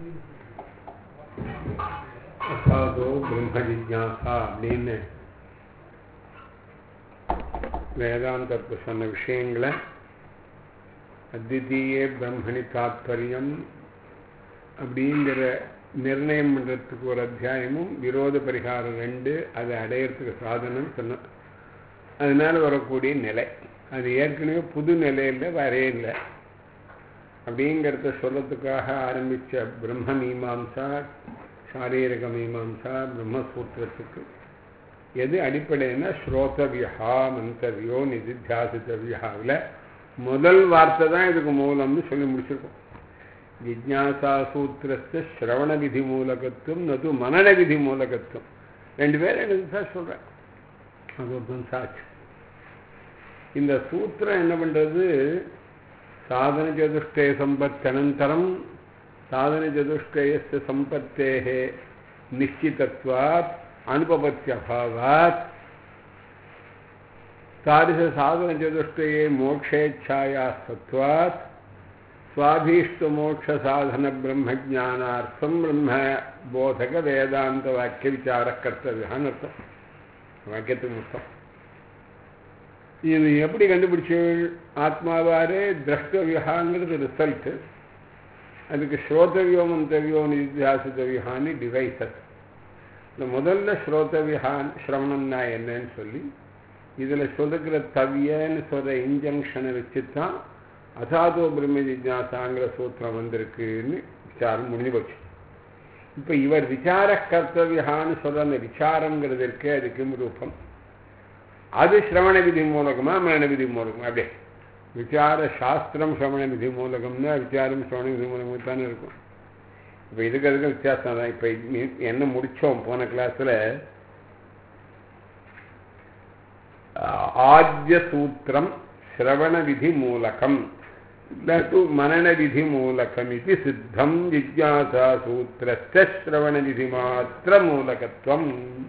அசாதோ பிரம்ம ஜிஜாசா அப்படின்னு வேதாந்தத்தை சொன்ன விஷயங்களை அத்விதீய பிரம்மணி தாத்பரியம் அப்படிங்கிற நிர்ணயம் பண்ணுறதுக்கு ஒரு அத்தியாயமும் விரோத பரிகாரம் ரெண்டு அதை அடையிறதுக்கு சாதனம் சொன்ன அதனால வரக்கூடிய நிலை அது ஏற்கனவே புது நிலையில் வரே இல்லை அப்படிங்கிறத சொல்றதுக்காக ஆரம்பித்த பிரம்ம மீமாம்சா சாரீரக மீமாம்சா பிரம்மசூத்திரத்துக்கு எது அடிப்படைன்னா ஸ்ரோதவியா மந்தவியோ நிதித்தியாசித்தவியாவில் முதல் வார்த்தை தான் இதுக்கு மூலம்னு சொல்லி முடிச்சிருக்கோம் ஜிஜ்ஞாசா சூத்திரத்தை ஸ்ரவண விதி மூலகத்துவம் நது மனன விதி மூலகத்துவம் ரெண்டு பேரும் எனக்கு சார் சொல்கிறேன் அது ஒருத்தன் சாட்சி இந்த சூத்திரம் என்ன பண்ணுறது சாதன சதுஷ்டய சம்பத்தனந்தரம் சாதன சதுஷ்டயஸ்ய சம்பத்தேः நிச்சிதத்வாத் அனுபபத்தியபாவாத் तादृशसाधनचतुष्टये मोक्षेच्छाया सत्त्वात् स्वाभीष्टमोक्षसाधनब्रह्मज्ञानार्थं ब्रह्मबोधकवेदान्तवाक्यविचारः कर्तव्यः அர்த்தம் வாக்கியத்துக்கு மொத்தம் இது எப்படி கண்டுபிடிச்சு ஆத்மாவாரே திரஷ்டவியகாங்கிறது ரிசல்ட்டு அதுக்கு ஸ்ரோதவியோ மந்தவியோ நிதித்தியாசித்தவியான்னு டிவைசஸ் இந்த முதல்ல ஸ்ரோதவியான் சிரவணம்னா என்னன்னு சொல்லி இதில் சொல்லுகிற தவியன்னு சொல்கிற இன்ஜங்ஷனை வச்சு தான் அசாதோ பிரம்ம ஜிஜாசாங்கிற சூத்திரம் வந்திருக்குன்னு விசாரம் முடிஞ்சு போச்சு இப்போ இவர் விசார கர்த்தவியான்னு சொல்கிற அந்த விசாரங்கிறது இருக்கே அதுக்கு ரூபம் அது சிரவண விதி மூலகமா மரண விதி மூலகமா அப்படியே விசார சாஸ்திரம் சிரவண விதி மூலகம்னா விசாரம் சிரவண விதி மூலகமாக தானே இருக்கும் இப்போ இதுக்கு அதுக்கு வித்தியாசம் தான் இப்போ என்ன முடித்தோம் போன கிளாஸில் ஆஜ்யசூத்திரம் श्रवणविधिमूलकं न तु मननविधिमूलकमिति सिद्धं जिज्ञासासूत्रस्य श्रवणविधिमात्रमूलकत्वम्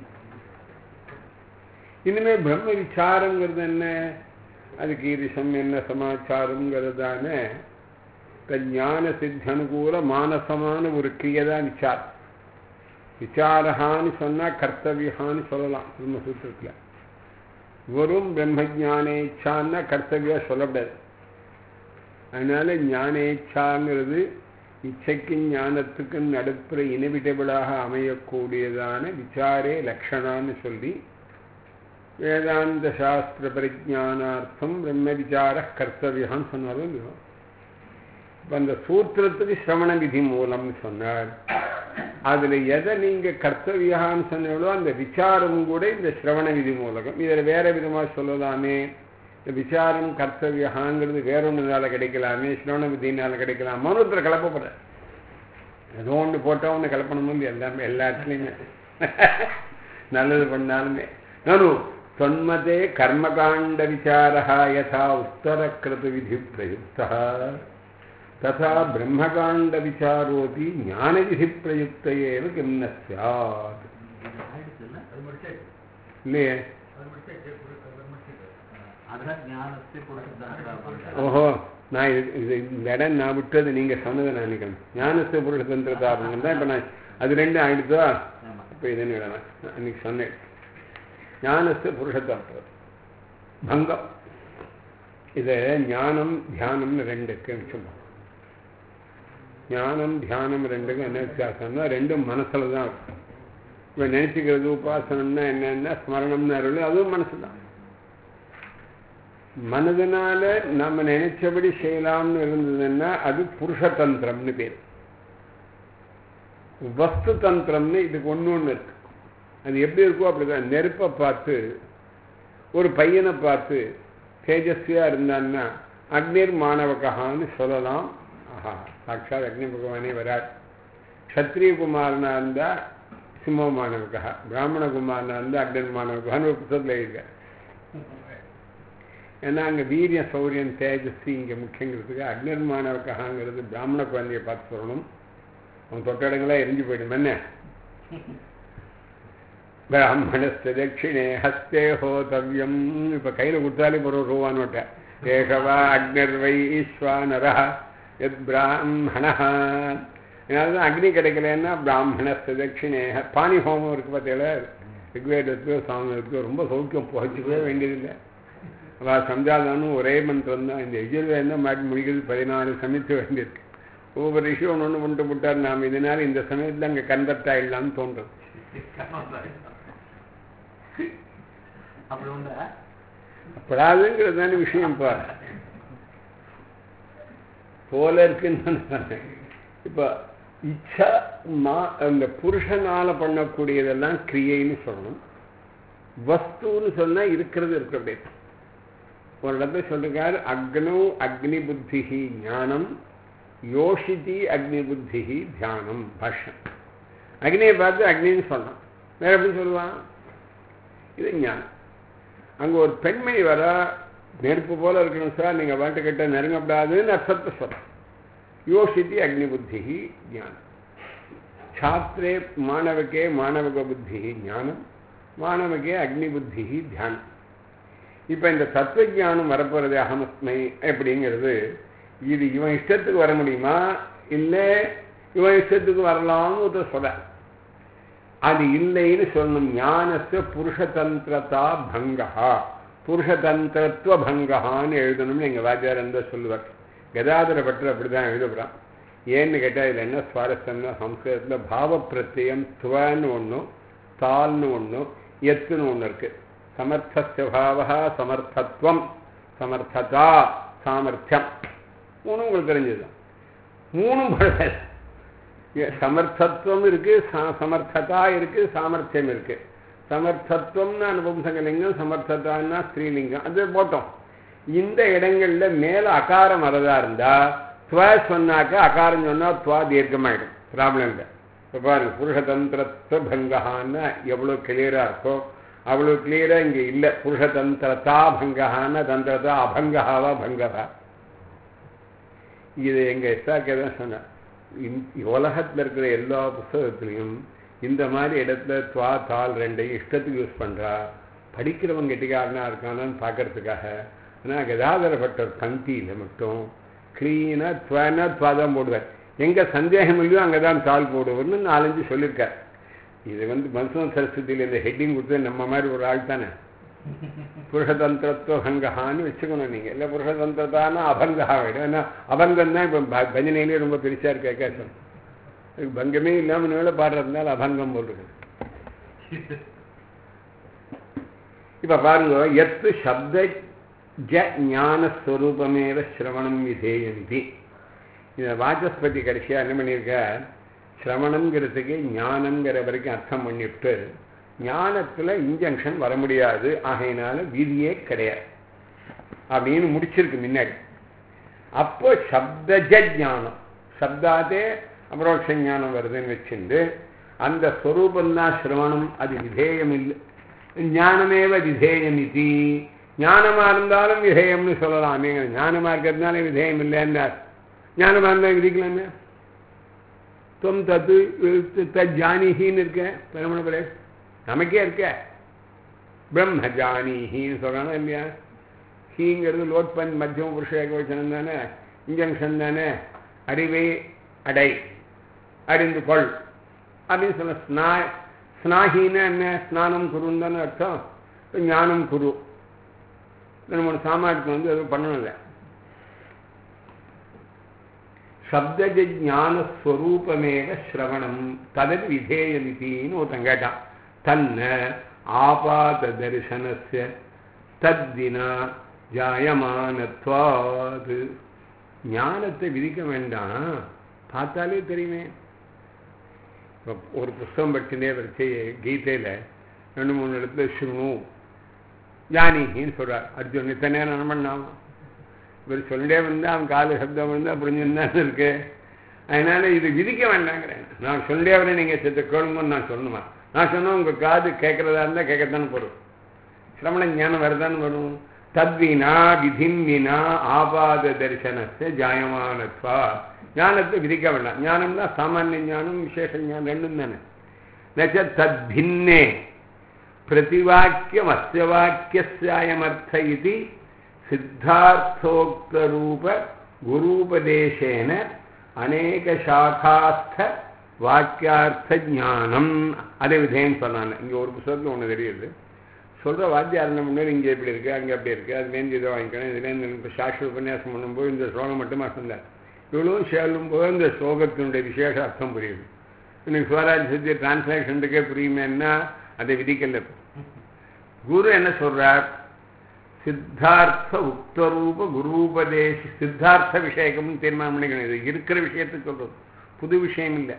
இனிமேல் பிரம்ம விசாரங்கிறது என்ன அதுக்கு ஈரிஷம் என்ன சமாச்சாரங்கிறதான ஞான சித்தி அனுகூல மானசமான ஒரு கிரியதான் விசாரம் விசாரஹான்னு சொன்னால் கர்த்தவியான்னு சொல்லலாம் பிரம்மசூத்திரத்தில் வெறும் பிரம்மஜானேச்சான்னா கர்த்தவியா சொல்லக்கூடாது அதனால ஞானேச்சாங்கிறது இச்சைக்கும் ஞானத்துக்கும் நடுப்புற இனிவிட்டபிளாக அமையக்கூடியதான விசாரே லக்ஷணான்னு சொல்லி வேதாந்த சாஸ்திர பரிஜானார்த்தம் பிரம்ம விசார கர்த்தவியான்னு சொன்னாலும் இப்போ அந்த சூத்திரத்துக்கு சிரவண விதி மூலம்னு சொன்னார் அதில் எதை நீங்கள் கர்த்தவியான்னு சொன்னீங்களோ அந்த விசாரம் கூட இந்த சிரவண விதி மூலகம் இதில் வேற விதமாக சொல்லலாமே இந்த விசாரம் கர்த்தவியாங்கிறது வேற ஒன்றுனால கிடைக்கலாமே சிரவண விதினால கிடைக்கலாம் மனோத்தில் கலப்பப்படுற ஏதோ ஒன்று போட்டால் ஒன்று கலப்பணும் எல்லாமே எல்லா இடத்துலையுமே நல்லது பண்ணாலுமே நானும் தொன்மதே கர்மகாண்ட விசாரா யதா உத்தரக்கிருத விதி பிரயுக்தா तथा ब्रह्मकाण्डविचारोऽपि ज्ञानविधिप्रयुक्त एव किं न स्यात् இல்லையே ஓஹோ நான் இது இது இந்த இடம் நான் விட்டது நீங்கள் சொன்னதை நான் நினைக்கிறேன் ஞானஸ்த புருஷ தந்திரதாபங்கள் தான் இப்போ நான் அது ரெண்டும் ஆயிடுதா இப்போ இதுன்னு விடலாம் அன்னைக்கு சொன்னேன் ஞானஸ்த புருஷ தந்திரம் பங்கம் இதை ஞானம் தியானம்னு ரெண்டு இருக்குன்னு சொல்லுவோம் ஞானம் தியானம் ரெண்டுக்கும் என்ன வித்தியாசம்னா ரெண்டும் மனசில் தான் இருக்கும் இப்போ நினச்சிக்கிறது உபாசனம்னா என்னென்ன ஸ்மரணம்னு அருள் அதுவும் மனசு தான் மனதினால நம்ம நினைச்சபடி செய்யலாம்னு இருந்ததுன்னா அது புருஷதந்திரம்னு பேர் வஸ்து தந்திரம்னு இதுக்கு ஒன்று ஒன்று இருக்கு அது எப்படி இருக்கோ அப்படிதான் நெருப்பை பார்த்து ஒரு பையனை பார்த்து தேஜஸ்வியாக இருந்தான்னா அக்னிர் மாணவகான்னு சொல்லலாம் ஆஹா சாட்சாத் அக்னி பகவானே வரார் க்ஷத்ரிய குமாரனா இருந்தால் சிம்ம மாணவகா பிராமண குமாரனா இருந்தால் அக்னன் மாணவகான்னு ஒரு புத்தகத்தில் இருக்க ஏன்னா அங்கே வீரிய சௌரியம் தேஜஸ்வி இங்கே முக்கியங்கிறதுக்கு அக்னர் மாணவகாங்கிறது பிராமண குழந்தைய பார்த்து சொல்லணும் அவன் தொட்ட இடங்களா எரிஞ்சு போயிடும் என்ன பிராமணஸ்த தட்சிணே ஹஸ்தே ஹோதவியம் இப்போ கையில் கொடுத்தாலே ஒரு ரூபா நோட்டை ஏகவா அக்னர் வை ஈஸ்வானரா எத் பிராமண அதனால தான் அக்னி கிடைக்கலன்னா பிராமண தட்சிணேக பாணி ஹோமம் இருக்கு பார்த்தீங்களா ரிக்வேதத்துக்கோ சாமத்துக்கோ ரொம்ப சௌக்கியம் புகச்சிக்கவே வேண்டியதில்லை அவள் சம்ஜாதானும் ஒரே மந்திரம் தான் இந்த எஜுர்வேதம் தான் மாட்டி முடிக்கிறது பதினாலு சமைக்க வேண்டியிருக்கு ஒவ்வொரு விஷயம் ஒன்று ஒன்று கொண்டு விட்டார் நாம் இதனால் இந்த சமயத்தில் அங்கே கன்வெர்ட் ஆகிடலாம்னு தோன்றும் அப்படி உண்டா அப்படாதுங்கிறது தானே விஷயம் இப்போ போல இருக்குன்னு நான் சொன்னேன் இப்போ இச்சா மா அந்த புருஷனால பண்ணக்கூடியதெல்லாம் கிரியைன்னு சொல்லணும் வஸ்துன்னு சொன்னா இருக்கிறது இருக்க அப்படியே ஒரு இடத்துல சொல்றாரு அக்னோ அக்னி புத்தி ஞானம் யோஷிதி அக்னி புத்தி தியானம் பாஷ்யம் அக்னியை பார்த்து அக்னின்னு சொல்லலாம் வேற எப்படி சொல்லுவான் இது ஞானம் அங்கே ஒரு பெண்மணி வர நெருப்பு போல இருக்கணும் சார் நீங்கள் வாட்டுக்கிட்ட நெருங்கப்படாதுன்னு அர்த்தத்தை சொல்கிறேன் யோசித்தி அக்னி புத்தி ஞானம் छात्रे मानवके மாணவக புத்தி ஞானம் மாணவகே அக்னி புத்தி தியானம் இப்போ இந்த தத்துவ ஞானம் வரப்போகிறது அகமஸ்மை அப்படிங்கிறது இது இவன் இஷ்டத்துக்கு வர முடியுமா இல்லை இவன் இஷ்டத்துக்கு வரலாம்னு ஒருத்தர் சொல்ற அது இல்லைன்னு சொல்லணும் ஞானத்தை புருஷதந்திரதா பங்கா புருஷதந்திரத்துவ பங்கான்னு எழுதணும்னு எங்கள் வாத்தியார் அந்த சொல்லுவார் கதாதர பட்டர் அப்படி தான் எழுதுகிறான் ஏன்னு கேட்டால் இதில் என்ன சுவாரஸ்யம்னா சம்ஸ்கிருதத்தில் பாவப்பிரத்தியம் துவன்னு ஒன்றும் தால்னு ஒன்றும் எத்துன்னு ஒன்று இருக்கு சமர்த்தஸ்வபாவா சமர்த்தத்துவம் சமர்த்ததா சாமர்த்தியம் மூணும் உங்களுக்கு தெரிஞ்சது மூணும் பழக சமர்த்தத்துவம் இருக்கு சமர்த்ததா இருக்கு சாமர்த்தியம் இருக்கு சமர்த்தத்துவம்னா அனுபவசங்கலிங்கம் சமர்த்ததான்னா ஸ்ரீலிங்கம் அது போட்டோம் இந்த இடங்கள்ல மேல அகாரம் வரதா இருந்தா துவ சொன்னாக்க அகாரம் சொன்னா துவா தீர்க்கமாயிடும் ப்ராப்ளம் இல்லை இப்போ பாருங்க புருஷதந்திரத்துவ பங்கான்னு எவ்வளோ கிளியராக இருக்கோ அவ்வளோ கிளியராக இங்கே இல்லை புருஷதந்திரத்தா பங்கான தந்திரத்தா அபங்காவா பங்கவா இது எங்கள் எஸ்ஆர்கே தான் சொன்னேன் உலகத்தில் இருக்கிற எல்லா புஸ்தகத்துலையும் இந்த மாதிரி இடத்துல துவா தாள் ரெண்டையும் இஷ்டத்துக்கு யூஸ் பண்ணுறா படிக்கிறவங்க கெட்டிக்காரனா இருக்கானான்னு பார்க்கறதுக்காக ஆனால் கதாதரப்பட்ட பங்கியில் மட்டும் க்ளீனாக துவனா துவா தான் போடுவார் எங்கே சந்தேகம் இல்லையோ அங்கே தான் தாள் போடுவார்னு நாலஞ்சு சொல்லியிருக்கார் இது வந்து மன்சூன் சரஸ்வதியில் இந்த ஹெட்டிங் கொடுத்து நம்ம மாதிரி ஒரு ஆள் தானே புருஷதந்திரத்துவ பங்கஹான்னு வச்சுக்கணும் நீங்கள் இல்லை புருஷதந்திரத்தானா அபங்கா ஆகிடும் ஏன்னா அபங்கம் தான் இப்போ பஜனையிலே ரொம்ப பெருசாக இருக்கு கேட்க அதுக்கு பங்கமே இல்லாமல் வேலை பாடுறதுனால அபங்கம் போட்டுருக்கு இப்போ பாருங்க எத்து சப்த ஜ ஞானஸ்வரூபமேவ சிரவணம் விதேயந்தி இந்த வாச்சஸ்பதி கடைசியாக என்ன பண்ணியிருக்க சிரவணங்கிறதுக்கு ஞானங்கிற வரைக்கும் அர்த்தம் பண்ணிவிட்டு ஞானத்தில் இன்ஜங்ஷன் வர முடியாது ஆகையினால விதியே கிடையாது அப்படின்னு முடிச்சிருக்கு முன்னாடி அப்போ சப்தஜ ஞானம் சப்தாதே அபரோட்ச ஞானம் வருதுன்னு வச்சுண்டு அந்த ஸ்வரூபந்தான் சிரவணம் அது விதேயம் இல்லை ஞானமேவ விதேயம் இது ஞானமாக இருந்தாலும் விதேயம்னு சொல்லலாம் நீங்கள் ஞானமாக இருக்கிறதுனால விதேயம் இல்லைன்னா ஞானமாக இருந்தால் விதிக்கலாமே தொம் தத்து தஜானிஹின்னு இருக்கேன் பெருமணப்படே நமக்கே இருக்க பிரம்மஜானிஹின்னு சொல்கிறானா இல்லையா ஹீங்கிறது லோட் பன் மத்தியம புருஷ ஏகவச்சனம் தானே இன்ஜங்ஷன் தானே அறிவை அடை அறிந்து கொள் அப்படின்னு சொன்ன ஸ்னா ஸ்னாஹின்னா என்ன ஸ்நானம் குருன்னு தானே அர்த்தம் ஞானம் குரு நம்ம சாமானுக்கு வந்து எதுவும் பண்ணணும்ல சப்தஜ ஞானஸ்வரூபமேவ ஸ்ரவணம் ததது விதேயமித்தின்னு ஒருத்தன் கேட்டான் தன்ன ஆபாத தரிசனஸ்ய தத்தினா ஜாயமானத்வாது ஞானத்தை விதிக்க வேண்டாம் பார்த்தாலே தெரியுமே ஒரு புஸ்தகம் படிச்சுட்டே வச்சு கீதையில் ரெண்டு மூணு இடத்துல சுணு ஞானின்னு சொல்கிறார் அர்ஜுன் இத்தனை நேரம் என்ன பண்ணாமா இவர் சொல்லிட்டே வந்தால் அவன் காலு சப்தம் வந்தால் புரிஞ்சுன்னு இருக்கு அதனால இது விதிக்க வேண்டாங்கிறேன் நான் சொல்லிட்டே வரேன் நீங்கள் செத்த கேளுங்கன்னு நான் சொல்லணுமா நான் சொன்னால் உங்கள் காது கேட்குறதா இருந்தால் கேட்கத்தானே போடும் சிரமண ஞானம் வரதானே வரும் தத்வினா விதின்வினா ஆபாத தரிசனத்தை ஜாயமானத்வா ஞானத்தை விதிக்க வேண்டாம் ஞானம்னா சாமானிய ஞானம் விசேஷ ஞானம் ரெண்டும் தானே நச்ச தத்பின்னே பிரதிவாக்கியம் அஸ்ய வாக்கியஸ்யாயமர்த்த இது சித்தார்த்தோக்தரூப குரூபதேசேன அநேக சாகாஸ்த வாக்கியார்த்த ஞானம் அதை விதேன்னு சொன்னாங்க இங்கே ஒரு புத்தகத்தில் ஒன்று தெரியுது சொல்கிற வாத்தியார் முன்னாடி இங்கே இப்படி இருக்குது அங்கே அப்படி இருக்குது அதுலேருந்து இதை வாங்கிக்கணும் இதுலேருந்து இப்போ சாஸ்திர உபன்யாசம் பண்ணும்போது இந்த ஸ்லோகம் மட்டுமா சொன்னார் இவ்வளவும் சொல்லும்போது இந்த ஸ்லோகத்தினுடைய விசேஷ அர்த்தம் புரியுது இன்னைக்கு சுவராஜ் சத்திய டிரான்ஸ்லேஷனுக்கே புரியுமேன்னா அதை விதிக்கல குரு என்ன சொல்றார் சித்தார்த்த உக்தரூப குருபதேச சித்தார்த்த விஷயக்கம்னு தீர்மானம் பண்ணிக்கணும் இது இருக்கிற விஷயத்தை சொல்றது புது விஷயம் இல்லை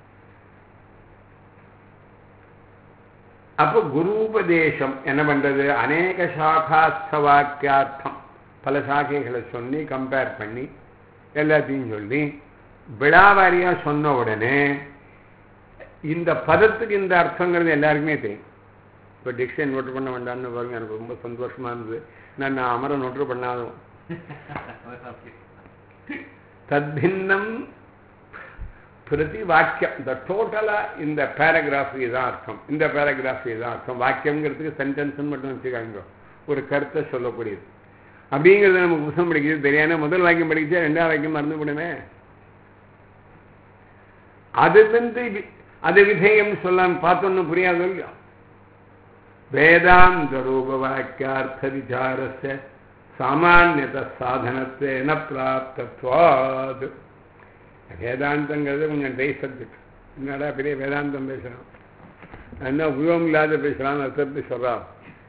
அப்போ குருபதேசம் என்ன பண்றது அநேக சாகாஸ்த வாக்கியார்த்தம் பல சாக்கைகளை சொல்லி கம்பேர் பண்ணி எல்லாத்தையும் சொல்லி விழாவாரியா சொன்ன உடனே இந்த பதத்துக்கு இந்த அர்த்தங்கிறது எல்லாருக்குமே தெரியும் இப்போ டிக்ஷன் நோட்டு பண்ண வேண்டாம்னு பாருங்க எனக்கு ரொம்ப சந்தோஷமா இருந்தது நான் நான் அமர நோட்டு பண்ணாதும் தத்பின்னம் பிரதி வாக்கியம் இந்த டோட்டலாக இந்த பேராகிராஃப் இதுதான் அர்த்தம் இந்த பேராகிராஃப் இதுதான் அர்த்தம் வாக்கியங்கிறதுக்கு சென்டென்ஸ்னு மட்டும் வச்சுக்காங்க ஒரு கருத்தை சொல்லக்கூடியது அப்படிங்கிறது நமக்கு புத்தகம் படிக்கிறது தெரியாம முதல் வாக்கியம் படிக்கிச்சா ரெண்டாவது வாக்கியம் மறந்து விடுமே அது வந்து அது விதேயம் சொல்லாம பார்த்தோன்னு புரியாது இல்லையா வேதாந்த ரூப வாக்கியார்த்த விசாரஸ்ய சாமானியத சாதனத்தேன பிராப்தத்வாது வேதாந்தங்கிறது கொஞ்சம் டை சப்ஜெக்ட் என்னடா பெரிய வேதாந்தம் பேசுகிறான் என்ன உபயோகம் இல்லாத பேசுகிறான்னு அர்த்தத்தை சொல்கிறான்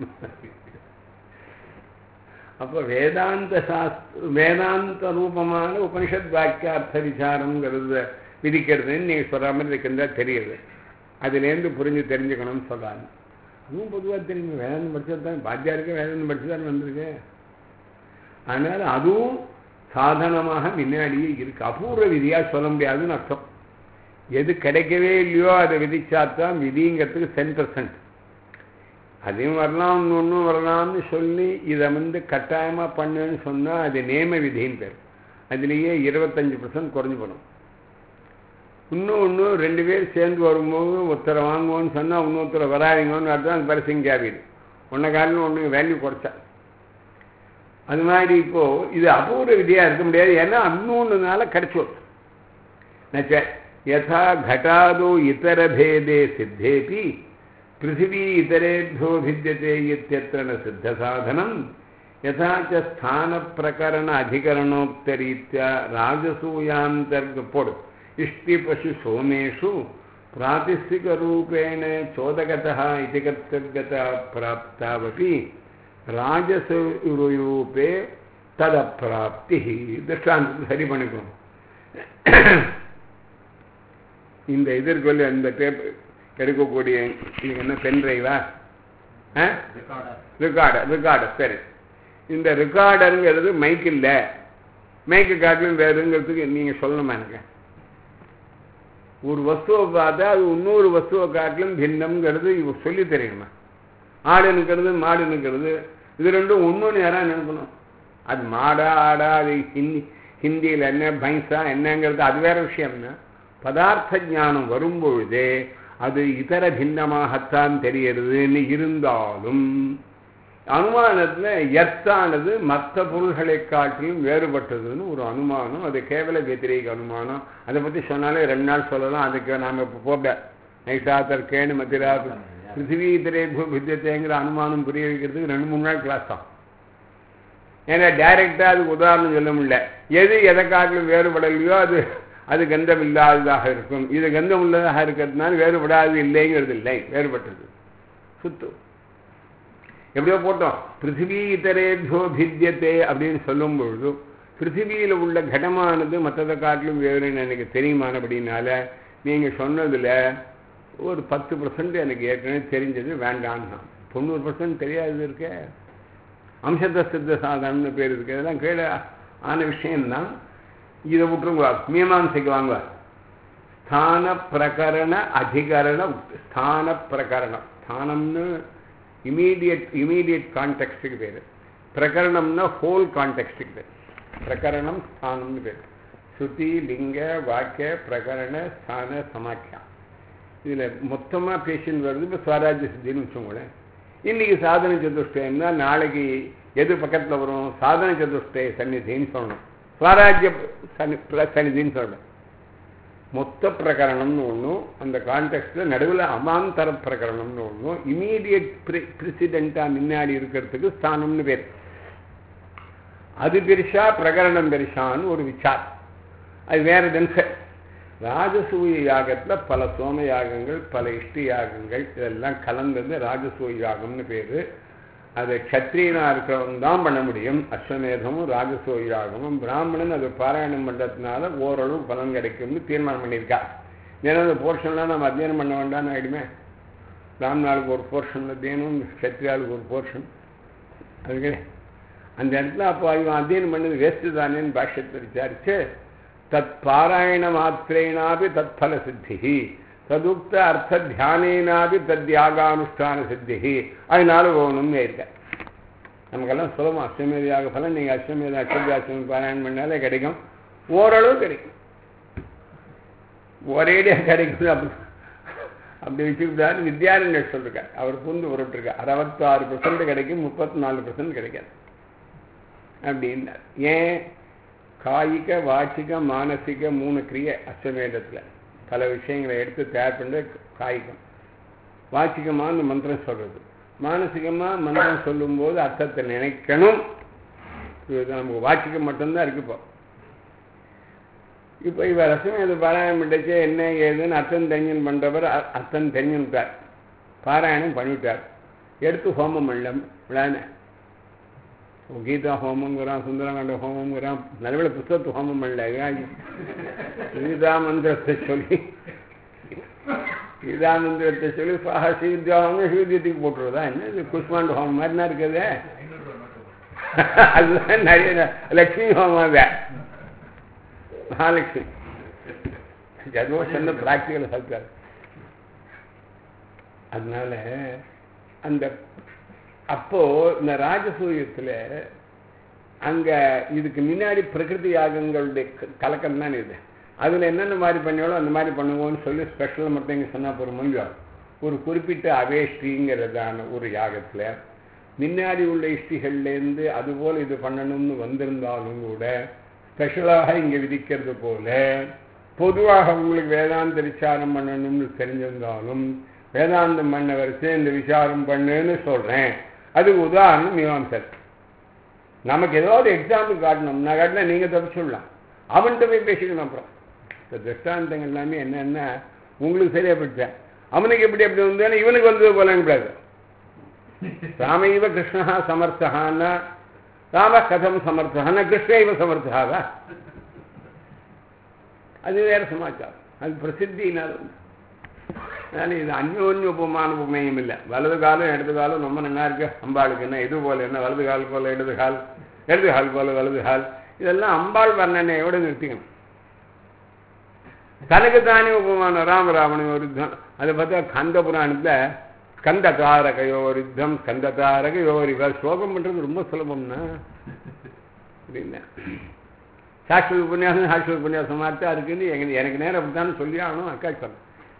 அப்போ வேதாந்த சாஸ்திர வேதாந்த ரூபமான உபனிஷத் வாக்கியார்த்த விசாரங்கிறத விதிக்கிறதுன்னு நீங்கள் சொல்கிற மாதிரி இருக்கிறதா தெரியுது அதுலேருந்து புரிஞ்சு தெரிஞ்சுக்கணும்னு சொல்கிறாங்க அதுவும் பொதுவாக தெரியுங்க வேதாந்தம் படிச்சது தான் பாத்தியாருக்கு வேதாந்தம் படிச்சு தான் வந்திருக்கு அதனால் அதுவும் சாதனமாக முன்னாடியே இருக்கு அபூர்வ விதியாக சொல்ல முடியாதுன்னு அர்த்தம் எது கிடைக்கவே இல்லையோ அதை விதிச்சாதான் விதிங்கிறதுக்கு டென் பர்சன்ட் அதையும் வரலாம் ஒன்றும் வரலாம்னு சொல்லி இதை வந்து கட்டாயமாக பண்ணுன்னு சொன்னால் அது நேம விதின்னு பேர் அதுலேயே இருபத்தஞ்சி பர்சன்ட் குறைஞ்சு போடும் இன்னும் இன்னும் ரெண்டு பேர் சேர்ந்து வரும்போது ஒருத்தரை வாங்குவோன்னு சொன்னால் இன்னொருத்தரை வராதிங்கன்னு அர்த்தம் அது பரிசையும் கேபிடு ஒன்றை காரணம் ஒன்று வேல்யூ குறைச்சா அது மாதிரி இப்போ இது அபூர்வ விதியாக இருக்க முடியாது ஏன்னா இன்னொன்றுனால கிடைச்சோம் நச்ச யதா घटादो इतरभेदे सिद्धेपि पृथिवी इतरेभ्यो भिद्यते इत्यत्र न सिद्धसाधनं यथा च स्थानप्रकरण अधिकरणोक्तरीत्या राजसूयान्तर्गपोड् इष्टिपशुसोमेषु प्रातिस्थिकरूपेण चोदगतः इति कर्तव्यता प्राप्तावपि ராஜசரூபே ததப்பிராப்தி திருஷ்டாந்தத்தை சரி பண்ணிக்கணும் இந்த இதற்குள்ள இந்த டேப் எடுக்கக்கூடிய இது என்ன பென் டிரைவா ரிகார்டர் ரிகார்டர் சரி இந்த ரிகார்டருங்கிறது மைக் இல்லை மைக்கு காட்டிலும் வேறுங்கிறதுக்கு நீங்கள் சொல்லணுமா எனக்கு ஒரு வஸ்துவை பார்த்தா அது இன்னொரு வஸ்துவை காட்டிலும் பின்னம்ங்கிறது இவ சொல்லி தெரியணுமா ஆடு நிற்கிறது மாடு நிற்கிறது இது ரெண்டும் ஒன்றுன்னு யாராவது நினைக்கணும் அது மாடா ஆடா அது ஹிந்தி ஹிந்தியில் என்ன பைசா என்னங்கிறது அது வேற விஷயம்னா பதார்த்த ஞானம் வரும்பொழுதே அது இதர பின்னமாகத்தான் தெரியறதுன்னு இருந்தாலும் அனுமானத்தில் எர்த்தானது மற்ற பொருள்களை காட்டிலும் வேறுபட்டதுன்னு ஒரு அனுமானம் அது கேவல வெத்திரீக அனுமானம் அதை பற்றி சொன்னாலே ரெண்டு நாள் சொல்லலாம் அதுக்கு நாம் இப்போ போக நைசாத்தர்கேன்னு மத்திரா பிருத்திவி இதரேபு வித்தியத்தைங்கிற அனுமானம் புரிய வைக்கிறதுக்கு ரெண்டு மூணு நாள் கிளாஸ் தான் ஏன்னா டைரெக்டாக அதுக்கு உதாரணம் சொல்ல முடியல எது எதை காட்டிலும் வேறுபடலையோ அது அது கந்தம் இல்லாததாக இருக்கும் இது கந்தம் உள்ளதாக இருக்கிறதுனால வேறுபடாது இல்லைங்கிறது இல்லை வேறுபட்டது சுத்து எப்படியோ போட்டோம் பிருத்திவி இதரேபியோ பித்தியத்தே அப்படின்னு சொல்லும் பொழுது பிருத்திவியில் உள்ள கடமானது மற்றதை காட்டிலும் வேறுன்னு எனக்கு தெரியுமானபடினால நீங்கள் சொன்னதில் ஒரு பத்து பர்சன்ட் எனக்கு ஏற்கனவே தெரிஞ்சது வேண்டான்னா தொண்ணூறு பர்சன்ட் தெரியாது இருக்க அம்சத்த சித்த சாதனம்னு பேர் இருக்கு இதெல்லாம் கீழே ஆன விஷயம்தான் இதை விட்டுருங்க மீமாம்சைக்கு வாங்க ஸ்தான பிரகரண அதிகரண ஸ்தான பிரகரணம் ஸ்தானம்னு இமீடியட் இமீடியட் கான்டெக்ட்டுக்கு பேர் பிரகரணம்னா ஹோல் கான்டெக்ட்டுக்கு பேர் பிரகரணம் ஸ்தானம்னு பேர் ஸ்ருதி லிங்க வாக்கிய பிரகரண ஸ்தான சமாக்கியம் இதில் மொத்தமாக பேஷண்ட் வருது இப்போ ஸ்வராஜ்ய சித்தின்னு வச்சுக்கோங்களேன் இன்றைக்கி சாதன சதுஷ்டயம்னா நாளைக்கு எது பக்கத்தில் வரும் சாதன சதுஷ்டய சந்நிதின்னு சொல்லணும் ஸ்வராஜ்ய சனி சன்னிதின்னு சொல்லணும் மொத்த பிரகரணம்னு ஒன்றும் அந்த கான்டெக்ட்ல நடுவில் அமாந்தர பிரகரணம்னு ஒன்றும் இமீடியட் பிரசிடெண்ட்டாக முன்னாடி இருக்கிறதுக்கு ஸ்தானம்னு பேர் அது பெருசா பிரகரணம் பெருசான்னு ஒரு விசார் அது வேற தினச ராஜசூய யாகத்தில் பல சோம யாகங்கள் பல இஷ்டி யாகங்கள் இதெல்லாம் கலந்தது ராஜசூய யாகம்னு பேர் அதை க்ஷத்ரியனா இருக்கிறவங்க தான் பண்ண முடியும் அஸ்வமேதமும் ராஜசூய யாகமும் பிராமணன் அது பாராயணம் பண்ணுறதுனால ஓரளவு பலன் கிடைக்கும்னு தீர்மானம் பண்ணியிருக்கா ஏன்னா அந்த போர்ஷன்லாம் நம்ம அத்தியனம் பண்ண வேண்டாம்னு ஆகிடுமே பிராமணாளுக்கு ஒரு போர்ஷன் அத்தியனம் க்ஷத்ரியாளுக்கு ஒரு போர்ஷன் அதுக்கு அந்த இடத்துல அப்போ இவன் அத்தியனம் பண்ணது வேஸ்ட்டு தானேன்னு பாஷ்யத்தை விசாரிச்சு தத் பாராயண மாத்திரேனாபி தத் பல சித்தி ததுக்த அர்த்த தியானேனாபி தத் யாகானுஷ்டான சித்தி அதனால போகணும்னு இருக்க நமக்கெல்லாம் சுலபம் அஸ்வமேதியாக பலன் நீங்கள் அஸ்வமேத அக்ஷபியாசம் பாராயணம் பண்ணாலே கிடைக்கும் ஓரளவு கிடைக்கும் ஒரேடியாக கிடைக்கும் அப்படி அப்படி வச்சுக்கிட்டாரு வித்யாரண்யர் சொல்லிருக்கார் அவர் புந்து உருட்டிருக்கார் அறுபத்தாறு பர்சன்ட் கிடைக்கும் முப்பத்தி நாலு பர்சன்ட் கிடைக்காது அப்படின்னார் ஏன் காய்க வாச்சிக மானசிக மூணு கிரியை அஸ்வமேதத்தில் பல விஷயங்களை எடுத்து தயார் பண்ணுறது காய்கம் வாச்சிகமான மந்திரம் சொல்கிறது மானசிகமாக மந்திரம் சொல்லும்போது அர்த்தத்தை நினைக்கணும் இது நமக்கு வாச்சிக்கம் மட்டும்தான் இருக்கு இப்போ இப்போ இவர் ரசமேத பாராயணம் பண்ணிச்சு என்ன ஏதுன்னு அர்த்தம் தெரிஞ்சன் பண்ணுறவர் அர்த்தம் தெரிஞ்சுட்டார் பாராயணம் பண்ணிவிட்டார் எடுத்து ஹோமம் பண்ணல விழான கீதா ஹோமங்கிறான் சுந்தரகாண்ட ஹோமங்கிறான் நல்லவேளை புத்தகத்து ஹோமம் பண்ணல கீதா மந்திரத்தை சொல்லி கீதா மந்திரத்தை சொல்லி சாஹா ஸ்ரீவித்யா ஹோமம் ஸ்ரீவித்யத்துக்கு போட்டுருதா என்ன இது குஷ்மாண்ட ஹோமம் மாதிரினா இருக்குது அதுதான் நிறைய லக்ஷ்மி ஹோமம் அது மகாலட்சுமி ஜதுவோ சொன்ன பிராக்டிக்கல் சொல்றாரு அதனால அந்த அப்போ இந்த ராஜசூயத்தில் அங்க இதுக்கு முன்னாடி பிரகிருதி யாகங்களுடைய கலக்கம் தான் இது அதுல என்னென்ன மாதிரி பண்ணியோளோ அந்த மாதிரி பண்ணுவோம்னு சொல்லி ஸ்பெஷல் மட்டும் இங்கே சொன்னா போகிற முடியும் ஒரு குறிப்பிட்ட அவேஷ்டிங்கிறதான ஒரு யாகத்துல முன்னாடி உள்ள இஷ்டிகள்லேருந்து அதுபோல் இது பண்ணணும்னு வந்திருந்தாலும் கூட ஸ்பெஷலாக இங்கே விதிக்கிறது போல பொதுவாக உங்களுக்கு வேதாந்த விசாரம் பண்ணணும்னு தெரிஞ்சிருந்தாலும் வேதாந்தம் பண்ண வரிசை இந்த விசாரம் பண்ணுன்னு சொல்கிறேன் அதுக்கு உதாரணம் மீமாம்சர் நமக்கு ஏதாவது எக்ஸாம்பிள் காட்டணும் நான் காட்டினா நீங்கள் தப்பு சொல்லலாம் அவன்கிட்ட போய் பேசிக்கணும் அப்புறம் இந்த திருஷ்டாந்தங்கள் எல்லாமே என்னென்ன உங்களுக்கு சரியா போயிட்டேன் அவனுக்கு எப்படி எப்படி வந்தேன்னு இவனுக்கு வந்தது போல கூடாது ராமைவ கிருஷ்ணா சமர்த்தகான்னா ராம கதம் சமர்த்தகான்னா கிருஷ்ண இவ சமர்த்தகாவா அது வேற சமாச்சாரம் அது பிரசித்தினால அதனால இது அந்யோன்ய உபமான உபமேயம் இல்லை வலது காலம் இடது காலம் ரொம்ப நல்லா இருக்கு அம்பாளுக்கு என்ன இது போல என்ன வலது கால் போல இடது கால் இடது கால் போல வலது கால் இதெல்லாம் அம்பாள் வர்ணனையோட நிறுத்திக்கணும் தனக்கு தானே உபமானம் ராமராவண ஒரு யுத்தம் அதை பார்த்தா கந்த புராணத்தில் ஸ்கந்த தாரகையோ ஒரு யுத்தம் ஸ்கந்த தாரகையோ ஒரு ஸ்லோகம் பண்ணுறது ரொம்ப சுலபம்னா அப்படின்னா சாட்சி உபன்யாசம் சாட்சி உபன்யாசம் மாதிரி இருக்குன்னு எங்க எனக்கு நேரம் அப்படித்தானே சொல்லி ஆகணும் அக்கா சொல்ல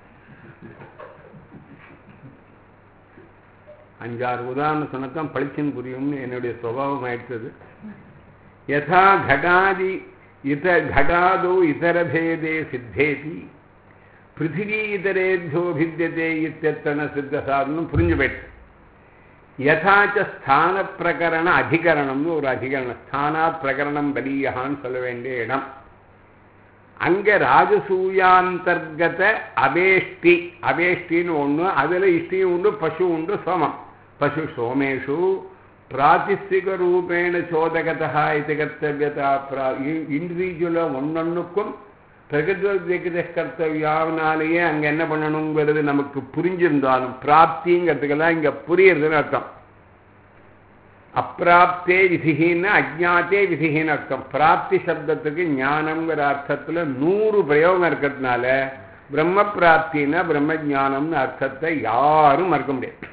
அஞ்சாறு உதாரணம் சொன்னதான் பளிச்சுன்னு புரியும்னு என்னுடைய சுபாவம் ஆயிடுச்சது யதா घटादि इत घटादौ इतरभेदे सिद्धेति पृथिवी इतरेभ्यो भिद्यते इत्यत्र न सिद्धसाधனம் புரிஞ்சு போயிடுச்சு யதாச்ச ஸ்தான பிரகரண அதிகரணம்னு ஒரு அதிகரணம் ஸ்தானா பிரகரணம் பலியகான்னு சொல்ல வேண்டிய இடம் அங்க ராஜசூயாந்தர்கத அபேஷ்டி அபேஷ்டின்னு ஒன்று அதில் இஷ்டியும் உண்டு பசு உண்டு சோமம் பசு சோமேஷு பிராதிஸ்திக ரூபேண சோதகதா இது கர்த்தவியதா பிரா இண்டிவிஜுவலாக ஒன்னொன்னுக்கும் பிரகத்வத கர்த்தவியாவினாலேயே அங்கே என்ன பண்ணணுங்கிறது நமக்கு புரிஞ்சிருந்தாலும் பிராப்திங்கிறதுக்கெல்லாம் இங்கே புரியறதுன்னு அர்த்தம் அப்பிராப்தே விதிகின்னு அஜாத்தே விதிகின்னு அர்த்தம் பிராப்தி சப்தத்துக்கு ஞானம்ங்கிற அர்த்தத்தில் நூறு பிரயோகம் இருக்கிறதுனால பிரம்ம பிராப்தினா பிரம்ம ஜானம்னு அர்த்தத்தை யாரும் மறுக்க முடியாது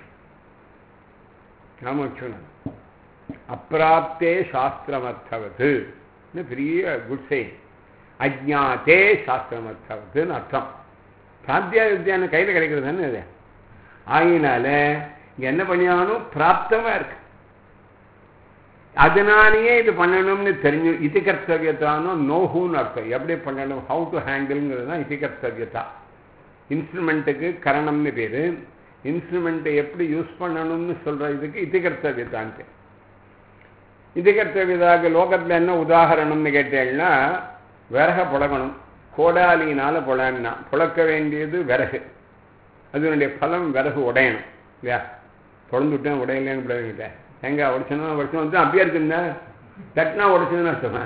நாம வச்சுக்கணும் அப்பிராப்தே சாஸ்திரமர்த்தவது பெரிய குட் செயின் அஜாத்தே சாஸ்திரமர்த்தவதுன்னு அர்த்தம் பிராப்தியா வித்தியான கையில் கிடைக்கிறது தானே அது ஆகினால இங்கே என்ன பண்ணியானும் பிராப்தமாக இருக்கு அதனாலேயே இது பண்ணணும்னு தெரிஞ்சு இது கர்த்தவியத்தானோ நோஹுன்னு அர்த்தம் எப்படி பண்ணணும் ஹவு டு ஹேண்டில்ங்கிறது தான் இது கர்த்தவியத்தா இன்ஸ்ட்ருமெண்ட்டுக்கு கரணம்னு பேர் இன்ஸ்ட்ருமெண்ட்டை எப்படி யூஸ் பண்ணணும்னு சொல்கிற இதுக்கு இது கர்த்தவியத்தான்ட்டு இது கர்த்தவியதாக லோகத்தில் என்ன உதாகரணம்னு கேட்டேன்னா விறக புழங்கணும் கோடாலியினால் புழன்னா புழக்க வேண்டியது விறகு அதனுடைய பலம் விறகு உடையணும் இல்லையா பொழந்துவிட்டேன் உடையலேன்னு விடவிட்டேன் தேங்காய் உடைச்சோன்னா உடைச்சோம் வந்து அப்படியே இருக்குன்னா தட்டினா உடைச்சதுன்னு அர்த்தமா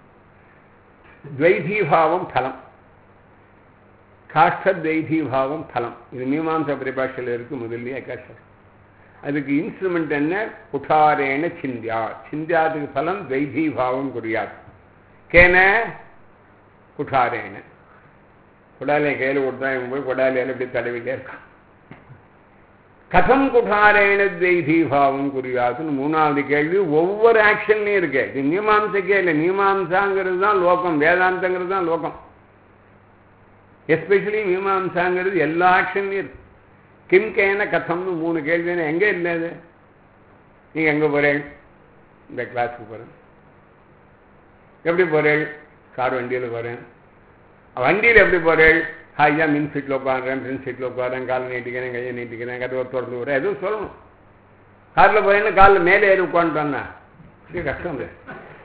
துவைதீபாவம் பலம் காஷ்ட துவைதீபாவம் பலம் இது மீமாம்ச பரிபாஷையில் இருக்கு முதல்லயே காஷ்டம் அதுக்கு இன்ஸ்ட்ருமெண்ட் என்ன குட்டாரேன சிந்தியா சிந்தியாதுக்கு பலம் துவைதீபாவம் குறியாது கேன குட்டாரேன குடாலையை கையில் கொடுத்தா இவன் போய் குடாலையில் இப்படி தடவிட்டே இருக்கான் கதம் குடாரேன தெய்தீபாவம் குறியாதுன்னு மூணாவது கேள்வி ஒவ்வொரு ஆக்ஷன்லையும் இருக்கு இது மீமாம்சைக்கே இல்லை மீமாம்சாங்கிறது தான் லோகம் வேதாந்தங்கிறது தான் லோகம் எஸ்பெஷலி மீமாம்சாங்கிறது எல்லா ஆக்ஷன்லையும் இருக்கு கிம் கேன கதம்னு மூணு கேள்வின்னு எங்கே இல்லை அது நீங்கள் எங்கே போகிறேன் இந்த கிளாஸுக்கு போகிறேன் எப்படி போகிறேன் கார் வண்டியில் போகிறேன் வண்டியில் எப்படி போகிறேன் ஹாய்யா மின் சீட்டில் உட்காடுறேன் பின் சீட்டில் உட்காடுறேன் காலை நீட்டிக்கிறேன் கையை நீட்டிக்கிறேன் கதவை திறந்து விடுறேன் எதுவும் சொல்லணும் காரில் போறேன்னு காலில் மேலே ஏறி உட்காந்துட்டோன்னா இது கஷ்டம் இல்லை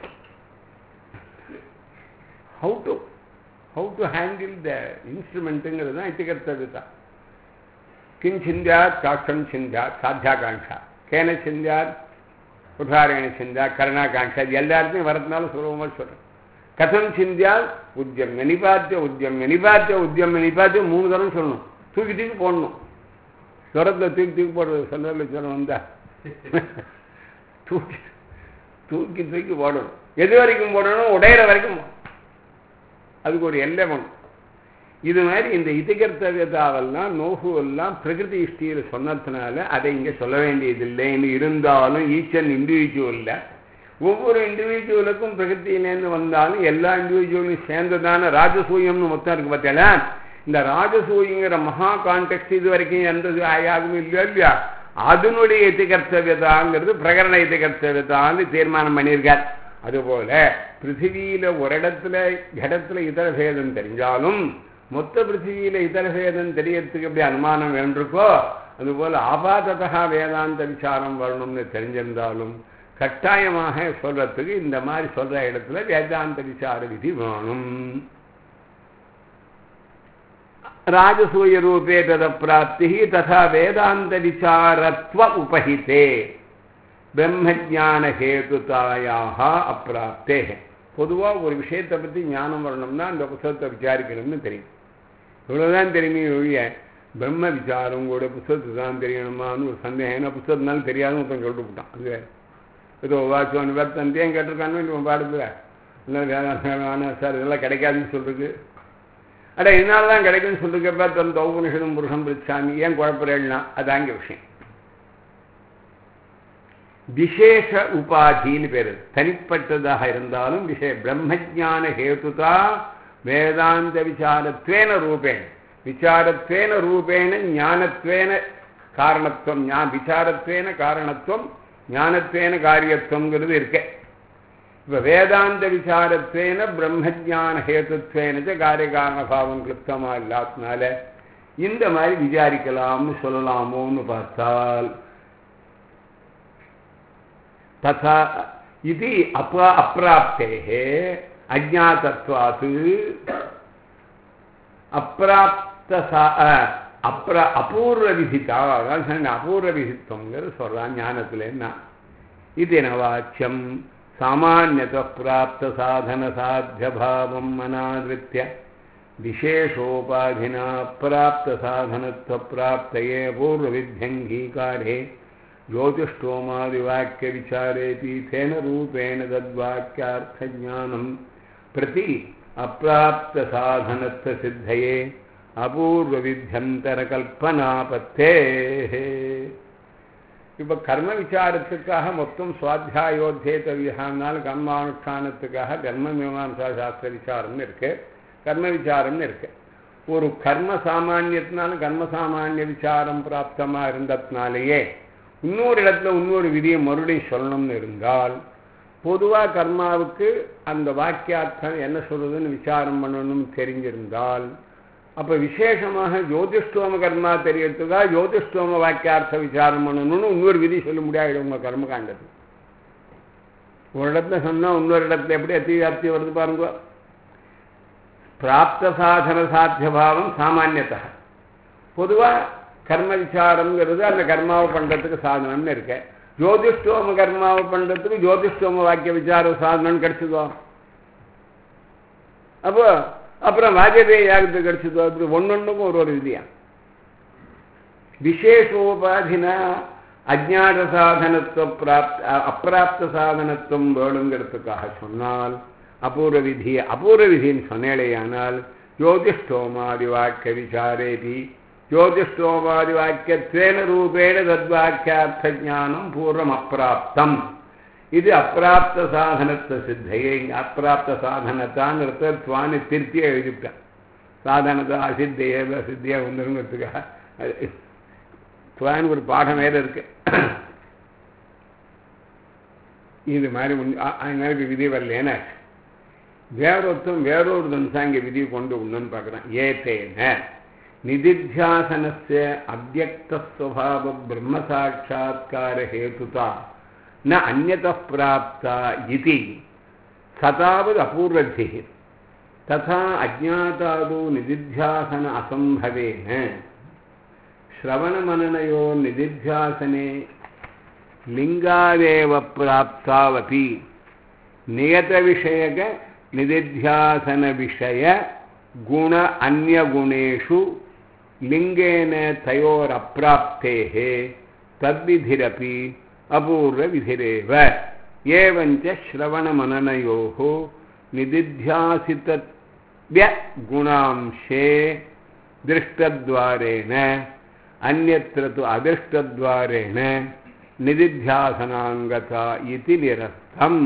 how to how to handle the இன்ஸ்ட்ருமெண்ட்டுங்கிறது தான் இத்திகர்த்தது தான் கிம் சிந்தியாத் காட்சம் சிந்தியாத் சாத்தியாகாங்ஷா கேன சிந்தியாத் உதாரண சிந்தா கருணாகாங்ஷா இது எல்லாத்தையும் வரதுனால சுலபமாக சொல்கிறேன் கதம் சிந்தியால் உத்தியம் நிபாத்திய உத்தியம் நிபாத்திய உத்தியம் நிபாத்திய மூணு தரம் சொல்லணும் தூக்கி தூக்கி போடணும் ஜுரத்தில் தூக்கி தூக்கி போடுறது சொல்லல ஜுரம் வந்தா தூக்கி தூக்கி தூக்கி போடணும் எது வரைக்கும் போடணும் உடையிற வரைக்கும் அதுக்கு ஒரு எல்லை வேணும் இது மாதிரி இந்த இதிகர்த்தவியதாவெல்லாம் நோகுவெல்லாம் பிரகிருதி இஷ்டியில் சொன்னதுனால அதை இங்கே சொல்ல வேண்டியதில்லைன்னு இருந்தாலும் ஈச் அண்ட் இண்டிவிஜுவலில் ஒவ்வொரு இண்டிவிஜுவலுக்கும் பிரகிருத்தியிலேருந்து வந்தாலும் எல்லா இண்டிவிஜுவலும் சேர்ந்ததான ராஜசூயம்னு மொத்தம் இருக்கு பார்த்தீங்களா இந்த ராஜசூயங்கிற மகா கான்டெக்ட் இது வரைக்கும் எந்த ஆயாகும் இல்லையோ இல்லையா அதனுடைய இத்திகர்த்தவியதாங்கிறது பிரகரண இத்திகர்த்தவியதான்னு தீர்மானம் பண்ணியிருக்கார் அதுபோல பிருத்திவியில ஒரு இடத்துல இடத்துல இதர பேதம் தெரிஞ்சாலும் மொத்த பிருத்திவியில இதர பேதம் தெரியறதுக்கு எப்படி அனுமானம் வேண்டிருக்கோ அதுபோல ஆபாததா வேதாந்த விசாரம் வரணும்னு தெரிஞ்சிருந்தாலும் கட்டாயமாக சொல்றதுக்கு இந்த மாதிரி சொல்ற இடத்துல வேதாந்த விசார விதி வேணும் ராஜசூய ரூபே தத பிராப்தி ததா வேதாந்த விசாரத்வ உபஹிதே பிரம்மஜான ஹேதுதாயாக அப்பிராப்தே பொதுவாக ஒரு விஷயத்தை பற்றி ஞானம் வரணும்னா அந்த புத்தகத்தை விசாரிக்கணும்னு தெரியும் இவ்வளோதான் தெரியுமே ஒழிய பிரம்ம விசாரம் கூட புத்தகத்தை தான் தெரியணுமான்னு ஒரு சந்தேகம் ஏன்னா புத்தகத்தினாலும் தெரியாதுன்னு ஒருத்தன் சொல்லிட்டு போட்டான் அது ஏதோ வாட்சம் நிவர்த்தந்தையும் கேட்டிருக்கானு இவன் பாடுதுல இல்லை வேணாம் சார் இதெல்லாம் கிடைக்காதுன்னு சொல்றது அட இதனால தான் கிடைக்குன்னு சொல்லிருக்கப்ப தன் தௌபனிஷதம் புருஷம் பிரிச்சாமி ஏன் குழப்பறேன்னா அதாங்க விஷயம் விசேஷ உபாதின்னு பேர் தனிப்பட்டதாக இருந்தாலும் விஷய பிரம்மஜான ஹேதுதா வேதாந்த விசாரத்வேன ரூபேண விசாரத்வேன ரூபேண ஞானத்வேன காரணத்துவம் ஞா விசாரத்வேன காரணத்துவம் ஞானத்வேன காரியத்துவங்கிறது இருக்கு இப்போ வேதாந்த விசாரத்வேன பிரம்மஜான ஹேத்துத்வேன காரிய காரணபாவம் கிருப்தமா இல்லாதனால இந்த மாதிரி விசாரிக்கலாம்னு சொல்லலாமோன்னு பார்த்தால் ததா இது அப்ர அப்பிராப்தே அஜாத்தத்வாத் அப்பிராப்த அப்புற அபூர்வ விதித்தா அதான் சொன்ன அபூர்வ விதித்துவங்கிறது சொல்றான் ஞானத்துல என்ன இது நவாச்சியம் சாமானியத பிராப்த சாதன சாத்தியபாவம் அனாதிருத்திய விசேஷோபாதினா பிராப்த சாதனத்துவ பிராப்தயே பூர்வ வித்தியங்கீகாரே ज्योतिष्टोमादिवाक्य विचारेति तेन रूपेण तद्वाक्यार्थज्ञानं प्रति अप्राप्तसाधनत्वसिद्धये அபூர்வவித்தியந்தரகல்பனாபத்தே இப்போ கர்ம விசாரத்துக்காக மொத்தம் சுவாத்தியாயோத்தியத்தவியகானால் கர்மானுஷ்டானத்துக்காக கர்ம மீமாசா சாஸ்திர விசாரம்னு இருக்கு கர்ம விசாரம்னு இருக்கு ஒரு கர்ம சாமானியத்தினால கர்ம சாமானிய விசாரம் பிராப்தமாக இருந்ததுனாலேயே இன்னொரு இடத்துல இன்னொரு விதியை மறுபடியும் சொல்லணும்னு இருந்தால் பொதுவாக கர்மாவுக்கு அந்த வாக்கியார்த்தம் என்ன சொல்றதுன்னு விசாரம் பண்ணணும்னு தெரிஞ்சிருந்தால் அப்போ விசேஷமாக ஜோதிஷ்டோம கர்மா தெரியறதுக்காக ஜோதிஷ்டோம வாக்கியார்த்த விசாரம் பண்ணணும்னு இன்னொரு விதி சொல்ல முடியாது உங்கள் கர்மகாண்டத்துக்கு ஒரு இடத்துல சொன்னால் இன்னொரு இடத்துல எப்படி அத்தியாப்தி வருது பாருங்க பிராப்த சாதன சாத்தியபாவம் சாமானியத்தா பொதுவாக கர்ம விசாரம்ங்கிறது அந்த கர்மாவை பண்ணுறதுக்கு சாதனம்னு இருக்கு ஜோதிஷ்டோம கர்மாவை பண்ணுறதுக்கு ஜோதிஷ்டோம வாக்கிய விசார சாதனம் கிடைச்சதோ அப்போ அப்புறம் வாஜபேய யாகத்துக்கு கிடைச்சதோ அப்படி ஒன்னொன்றுக்கும் ஒரு ஒரு விதியா விசேஷோபாதினா அஜாத சாதனத்துவ பிராப்த அப்பிராப்த சாதனத்துவம் வேணுங்கிறதுக்காக சொன்னால் அபூர்வ விதி அபூர்வ விதின்னு சொன்னேடையானால் ஜோதிஷ்டோமாதி வாக்கிய விசாரேபி ஜோதிஷ்டோமாதி வாக்கியத்வேன ரூபேண தத்வாக்கியார்த்த ஜானம் பூர்வம் அப்பிராப்தம் இது அப்பிராப்த சாதனத்தை சித்தையே இங்கே அப்பிராப்த சாதனத்தான்னு துவானி திருப்தியை எழுதிவிட்டேன் சாதனத்தை அசித்தையே அசித்தியே வந்துருங்கிறதுக்காக துவான் ஒரு பாடம் வேறு இருக்கு இது மாதிரி அதனால விதி வரலேன்னு வேறொருத்தம் வேறொரு தம்சம் இங்கே விதி கொண்டு உண்ணுன்னு பார்க்குறேன் ஏத்தேன நிதித்தியாசனஸ்ய அவ்வக்தஸ்வபாவ பிரம்மசாட்சா்கார ஹேதுதா ந அந்நத பிராப்தா இது சதாவது அபூர்வத்தி ததா அஜாத்தாது நிதித்தியாசன அசம்பவேன श्रवणमननयो निदिध्यासने लिङ्गादेव प्राप्तावपि नियतविषयकनिदिध्यासनविषय गुण अन्यगुणेषु लिङ्गेन तयोरप्राप्तेः तद्विधिरपि अपूर्वविधिरेव एवञ्च श्रवणमननयोः निदिध्यासितव्यगुणांशे दृष्टद्वारेण अन्यत्र तु अदृष्टद्वारेण निदिध्यासनाङ्गता इति निरस्तम्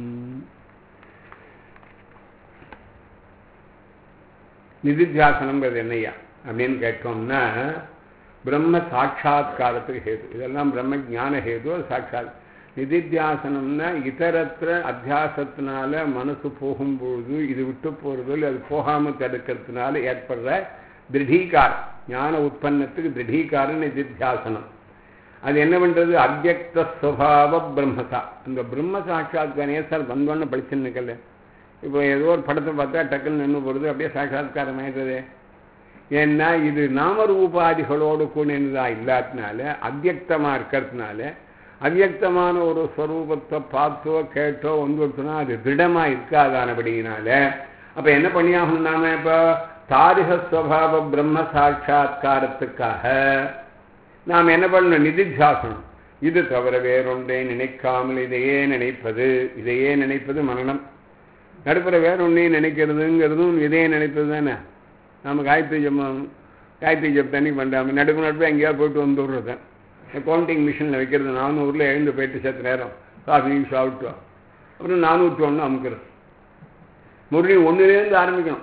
நிதித்தியாசனங்கிறது என்னையா அப்படின்னு கேட்டோம்னா பிரம்ம சாட்சா்காரத்துக்கு ஹேது இதெல்லாம் பிரம்ம ஜான ஹேது அது சாட்சாத் நிதித்தியாசனம்னா இதரத்திர அத்தியாசத்தினால மனசு போகும்பொழுது இது விட்டு போகிறது இல்லை அது போகாமல் தடுக்கிறதுனால ஏற்படுற திருடீகாரம் ஞான உற்பத்தத்துக்கு திருடீகாரம் நிதித்தியாசனம் அது என்ன பண்ணுறது அவ்வக்த சுவாவ பிரம்மசா அந்த பிரம்ம சாட்சாத்காரே சார் வந்தோன்னு படிச்சுன்னு இருக்கல இப்போ ஏதோ ஒரு படத்தை பார்த்தா டக்குன்னு நின்று போகிறது அப்படியே சாட்சாத்காரம் ஆயிடுறது ஏன்னா இது நாமரூபாதிகளோடு கூடினதா இல்லாததுனால அவ்வக்தமாக இருக்கிறதுனால அவ்வக்தமான ஒரு ஸ்வரூபத்தை பார்த்தோ கேட்டோ வந்துடுச்சுன்னா அது திருடமாக இருக்காதானபடியினால அப்போ என்ன பண்ணியாகணும் நாம இப்போ தாரிகஸ்வபாவ பிரம்ம சாட்சா்காரத்துக்காக நாம் என்ன பண்ணணும் நிதித்தியாசனம் இது தவிர வேறொன்றை நினைக்காமல் இதையே நினைப்பது இதையே நினைப்பது மரணம் நடுப்புற வேறொன்றையும் நினைக்கிறதுங்கிறதும் இதையே நினைப்பது தானே நம்ம காயத்ரி ஜம்மம் காயத்ரி ஜப் தண்ணி பண்ணாமல் நடுப்பு நடுப்பு எங்கேயாவது போயிட்டு வந்துடுறது கவுண்டிங் மிஷினில் வைக்கிறது நானூறில் எழுந்து போயிட்டு சேர்த்து நேரம் காஃபி சாப்பிட்டோம் அப்புறம் நானூற்றி ஒன்று அமுக்கிறது முரளி ஒன்றுலேருந்து ஆரம்பிக்கணும்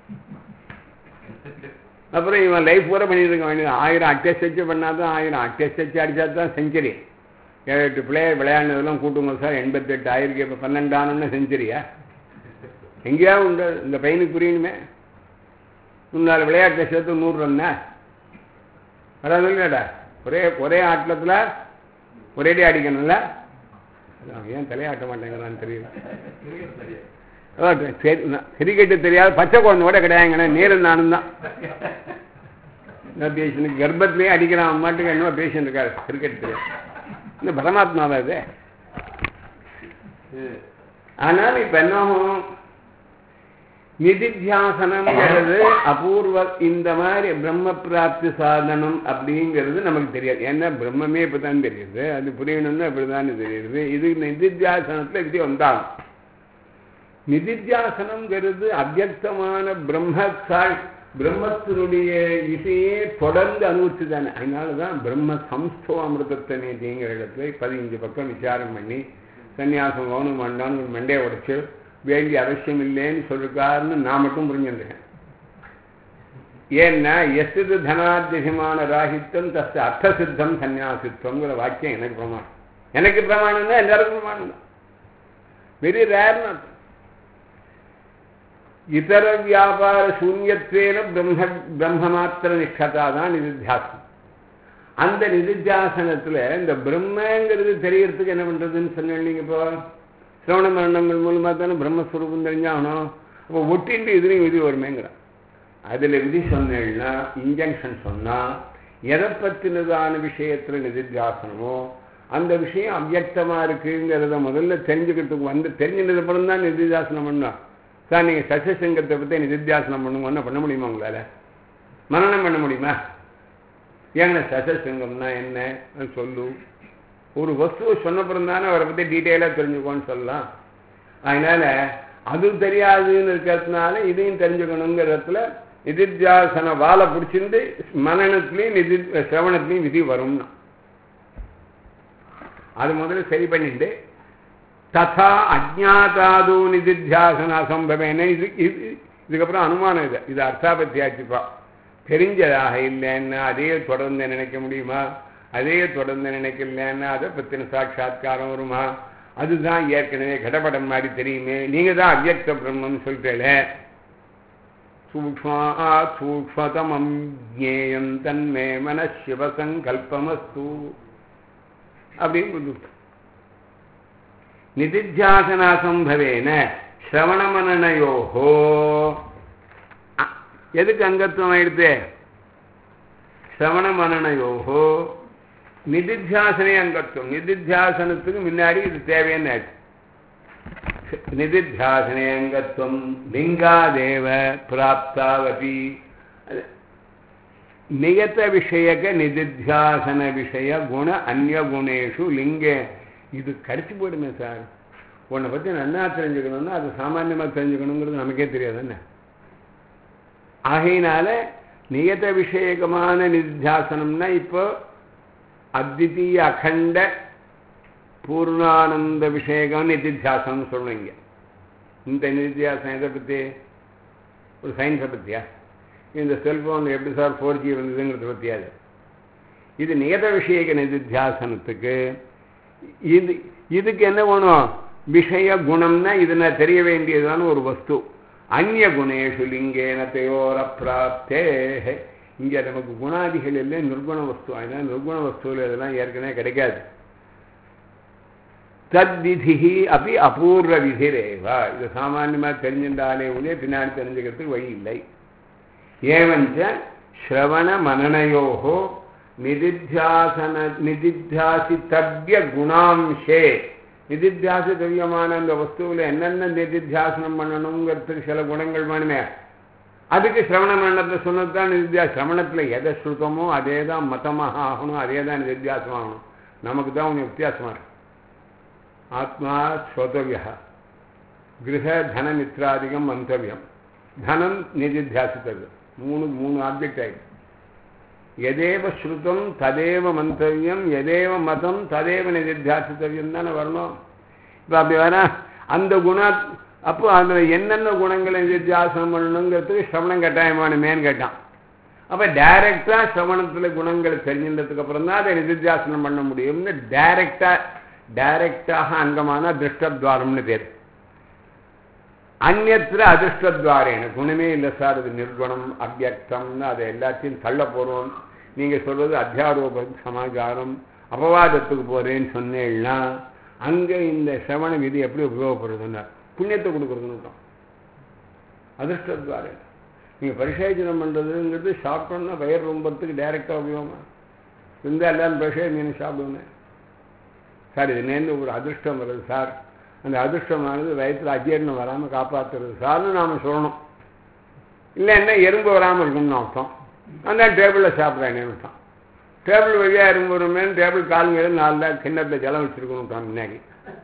அப்புறம் இவன் லைஃப் பூரா பண்ணிட்டு இருக்க வேண்டியது ஆயிரம் அட்டெஸ்ட் வச்சு பண்ணாதான் ஆயிரம் அட்டெஸ்ட் வச்சு அடித்தா தான் செஞ்சுரி ஏழு எட்டு பிள்ளையர் விளையாடினதெல்லாம் கூட்டுங்க சார் எண்பத்தெட்டு ஆயிருக்கு இப்போ பன்னெண்டானோன்னு செஞ்சுரியா எங்கேயாவது உண்டு இந்த பையனுக்கு புரியணுமே முன்னாள் விளையாட்டை சேர்த்து நூறு ரன்னா வராது இல்லைடா ஒரே ஒரே ஆட்டத்தில் ஒரேடி அடிக்கணும்ல அவன் ஏன் தலையாட்ட மாட்டேங்கிறான்னு தெரியல கிரிக்கெட்டு தெரியாது பச்சை குழந்தை கூட கிடையாதுங்கண்ணா நேரு நானும் தான் பேஷனுக்கு கர்ப்பத்திலேயே அடிக்கிறான் மாட்டுக்கு என்னவோ பேஷன் இருக்காரு கிரிக்கெட் தெரியாது இந்த பரமாத்மாவா இது ஆனால் இப்ப என்னாகும் நிதித்தியாசனம்ங்கிறது அபூர்வ இந்த மாதிரி பிரம்ம பிராப்தி சாதனம் அப்படிங்கிறது நமக்கு தெரியாது ஏன்னா பிரம்மமே இப்பதான் தெரியுது அது புரியணும்னு அப்படிதான் தெரியுது இது நிதித்தியாசனத்துல இது வந்தாகும் நிதித்தியாசனம்ங்கிறது அவ்வக்தமான பிரம்மத்தால் பிரம்மத்தினுடைய இசையே தொடர்ந்து அனுபவிச்சு தானே அதனால தான் பிரம்ம சம்ஸ்தோ அமிர்தத்தை நீதிங்கிற இடத்துல பதினஞ்சு பக்கம் விசாரம் பண்ணி சன்னியாசம் கவனம் வேண்டான்னு ஒரு மண்டையை உடைச்சு வேண்டிய அவசியம் இல்லைன்னு சொல்லிருக்காருன்னு நான் மட்டும் புரிஞ்சுருக்கேன் ஏன்னா எஸ்து தனாத்தியமான ராகித்வம் தஸ் அர்த்த சித்தம் சன்னியாசித்வங்கிற வாக்கியம் எனக்கு பிரமாணம் எனக்கு பிரமாணம் தான் எல்லாருக்கும் பிரமாணம் தான் வெரி ரேர்னு அர்த்தம் இதர வியாபார சூன்யத்வேன பிரம்ம பிரம்ம மாத்திர நிஷ்டதா தான் நிதித்தியாசனம் அந்த நிதித்தியாசனத்துல இந்த பிரம்மங்கிறது தெரியறதுக்கு என்ன பண்றதுன்னு சொன்னீங்க நீங்க இப்போ சிரவண மரணங்கள் மூலமா தானே பிரம்மஸ்வரூபம் தெரிஞ்சாகணும் அப்போ ஒட்டிண்டு இதுலையும் விதி வருமேங்கிறான் அதுல விதி சொன்னேன்னா இன்ஜங்ஷன் சொன்னா எதை பத்தினதான விஷயத்துல நிதித்தியாசனமோ அந்த விஷயம் அவ்யக்தமா இருக்குங்கிறத முதல்ல தெரிஞ்சுக்கிறதுக்கு வந்து தெரிஞ்சினது அப்புறம் தான் நிதித்தியாசனம் பண்ணோம் சார் நீங்க சசிசங்கத்தை பத்தி நிதித்தியாசனம் பண்ணுங்க ஒன்றும் பண்ண முடியுமா உங்களால மனநம் பண்ண முடியுமா ஏங்க சசசங்கம்னா என்ன அது சொல்லு ஒரு வஸ்துவை சொன்னப்புறம் தானே அவரை பற்றி டீட்டெயிலாக தெரிஞ்சுக்கோன்னு சொல்லலாம் அதனால அது தெரியாதுன்னு இருக்கிறதுனால இதையும் தெரிஞ்சுக்கணுங்கிறதுல நிதித்தியாசன வாழை பிடிச்சிருந்து மனநத்துலேயும் நிதி சிரவணத்துலேயும் விதி வரும்னா அது முதல்ல சரி பண்ணிட்டு ததா அஜாதாது நிதித்தியாசன அசம்பவேன இது இது இதுக்கப்புறம் அனுமானம் இது இது அர்த்தாபத்தியாச்சுப்பா தெரிஞ்சதாக இல்லைன்னா அதையே தொடர்ந்து நினைக்க முடியுமா அதையே தொடர்ந்து நினைக்கலன்னா அதை பற்றின சாட்சா்காரம் வருமா அதுதான் ஏற்கனவே கடப்படம் மாதிரி தெரியுமே நீங்க தான் அவ்யக்த பிரம்மம் சொல்லிட்டேல சூக்மா சூக்மதமம் ஜேயம் தன்மே மன சிவசங்கல்பமஸ்து அப்படின்னு நிதித்தியாசனாசம்பவேன சிரவணமனயோகோ எதுக்கு அங்கத்துவம் ஆயிடுது சிரவண மனநயோகோ நிதித்தியாசனே அங்கத்துவம் நிதித்தியாசனத்துக்கு முன்னாடி இது தேவையான ஆச்சு நிதித்தியாசனே அங்கத்துவம் லிங்காதேவ பிராப்தாவதி நியத விஷயக நிதித்தியாசன விஷய குண அந்நிய குணேஷு லிங்கே இது கடிச்சு போயிடுமே சார் உன்னை பற்றி நன்னா தெரிஞ்சுக்கணும்னா அது சாமானியமாக தெரிஞ்சுக்கணுங்கிறது நமக்கே தெரியாது என்ன ஆகையினால நியத விஷயகமான நித்தியாசனம்னா இப்போ அத்விதீய அகண்ட பூர்ணானந்த விஷயகம் நிதித்தியாசனம் சொல்லுவீங்க இந்த நிதித்தியாசனம் எதை பற்றி ஒரு சயின்ஸை பற்றியா இந்த செல்ஃபோன் எப்படி சார் ஃபோர் ஜி வந்ததுங்கிறத பற்றியாது இது நியத விஷயக நிதித்தியாசனத்துக்கு இது இதுக்கு என்ன வேணும் விஷய குணம்னா இது நான் தெரிய வேண்டியதான ஒரு வஸ்து அந்நிய குணேஷு லிங்கேன தயோர பிராப்தே இங்கே நமக்கு குணாதிகள் இல்லை நிர்குண வஸ்து அதனால் நிர்குண வஸ்துவில் இதெல்லாம் ஏற்கனவே கிடைக்காது தத்விதி அப்படி அபூர்வ விதிரேவா இது சாமானியமாக தெரிஞ்சின்றாலே ஒழிய பின்னாடி தெரிஞ்சுக்கிறதுக்கு வழி இல்லை ஏவஞ்ச ஸ்ரவண மனநயோகோ நிதித்தியாசன நிதித்தியாசித்தவ்ய குணாம்சே நிதித்தியாசித்தவியமான அந்த வஸ்துவில் என்னென்ன நிதித்தியாசனம் பண்ணணுங்கிறதுக்கு சில குணங்கள் வேணுமே அதுக்கு சிரவண மரணத்தை சொன்னது தான் நிதித்தியா சிரவணத்தில் எதை சுருக்கமோ அதே தான் மதமாக ஆகணும் அதே தான் நிதித்தியாசம் ஆகணும் நமக்கு தான் கொஞ்சம் வித்தியாசமாக இருக்கு ஆத்மா ஸ்ரோதவியா கிரக தனமித்ராதிகம் மந்தவியம் தனம் நிதித்தியாசித்தது மூணு மூணு ஆப்ஜெக்ட் ஆயிடுச்சு எதேவ ஸ்ருதம் ததேவ மந்தவியம் எதேவ மதம் ததேவ நிதித்தியாசித்தவியம் தானே வரணும் இப்போ அப்படி வேணா அந்த குண அப்போ அதில் என்னென்ன குணங்களை நிதித்தியாசனம் பண்ணணுங்கிறதுக்கு சிரவணம் கட்டாயமானுமேன்னு கேட்டான் அப்போ டைரக்டாக சிரவணத்தில் குணங்களை தெரிஞ்சின்றதுக்கு அப்புறம் தான் அதை நிதித்தியாசனம் பண்ண முடியும்னு டைரக்டாக டைரக்டாக அங்கமான திருஷ்டத்வாரம்னு பேர் அந்நத்திர அதிர்ஷ்டத்வாரேன குணமே இல்லை சார் இது நிர்குணம் அவ்யக்தம்னு அதை எல்லாத்தையும் தள்ள போகிறோம் நீங்கள் சொல்கிறது அத்தியாரோப சமாச்சாரம் அபவாதத்துக்கு போகிறேன்னு சொன்னேன்னா அங்கே இந்த சிரவண விதி எப்படி உபயோகப்படுறதுன்னா புண்ணியத்தை கொடுக்குறதுன்னு அதிர்ஷ்டத்வாரேன நீங்கள் பரிசேஜனம் பண்ணுறதுங்கிறது சாப்பிட்டோம்னா வயிறு ரொம்பத்துக்கு டைரெக்டாக உபயோகமா இருந்தால் எல்லாரும் பரிசே மீன் சாப்பிடுவேன் சார் இது நேர்ந்து ஒரு அதிர்ஷ்டம் வருது சார் அந்த அதிர்ஷ்டமானது வயிற்றில் அஜீரணம் வராமல் காப்பாற்றுறது சார்னு நாம் சொல்லணும் இல்லைன்னா எறும்பு வராமல் இருக்கும்னு அர்த்தம் அந்த டேபிளில் சாப்பிட்றேன்னு அர்த்தம் டேபிள் வழியாக எறும்பு வருமேனு டேபிள் காலுங்க நாலு கிண்ணத்தில் ஜலம் வச்சுருக்கணும் முன்னாடி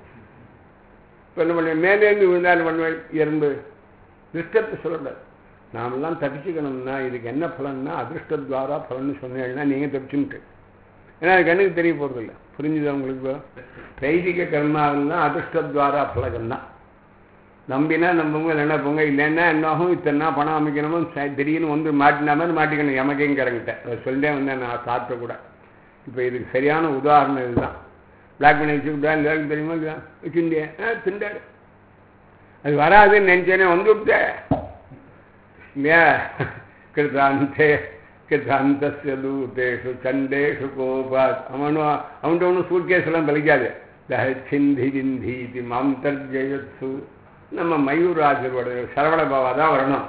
இப்போ என்ன பண்ண மேலேருந்து விழுந்தாலும் பண்ணுவேன் எறும்பு திருஷ்டத்தை சொல்லக்கூடாது நாமெல்லாம் தப்பிச்சுக்கணும்னா இதுக்கு என்ன பலன்னா அதிர்ஷ்டத்வாரா பலன்னு சொன்னேன்னா நீங்கள் தப்பிச்சுன்ட்டு ஏன்னா அது கண்ணுக்கு தெரிய போகிறதில்ல புரிஞ்சுது உங்களுக்கு வைதிக கர்மாவுன்னா அதிர்ஷ்டத்வாரா பலகம் தான் நம்பினா நம்புங்க நினைப்போங்க இல்லைன்னா என்னாகும் இத்தனை பணம் அமைக்கணுமோ திடீர்னு வந்து மாட்டினா மாதிரி மாட்டிக்கணும் எமக்கைங்கிறங்கிட்ட அதை சொல்லிட்டே வந்தேன் நான் சாப்பிட்ட கூட இப்போ இதுக்கு சரியான உதாரணம் இதுதான் பிளாக் பண்ணி வச்சுக்கிட்டா எல்லாருக்கும் தெரியுமா இல்லையா வச்சுருந்தேன் ஆ திண்டாரு அது வராதுன்னு நினைச்சேனே வந்துவிட்ட இல்லையா கிருதாந்தே கிருதாந்தஸ்ய தூதேஷு சண்டேஷு கோபாத் அவனும் அவன்கிட்ட ஒன்றும் சூட்கேஸ் எல்லாம் பலிக்காது சிந்தி விந்தீதி மாம் தர்ஜயத்சு நம்ம மயூராஜரோட சரவண பாவா தான் வரணும்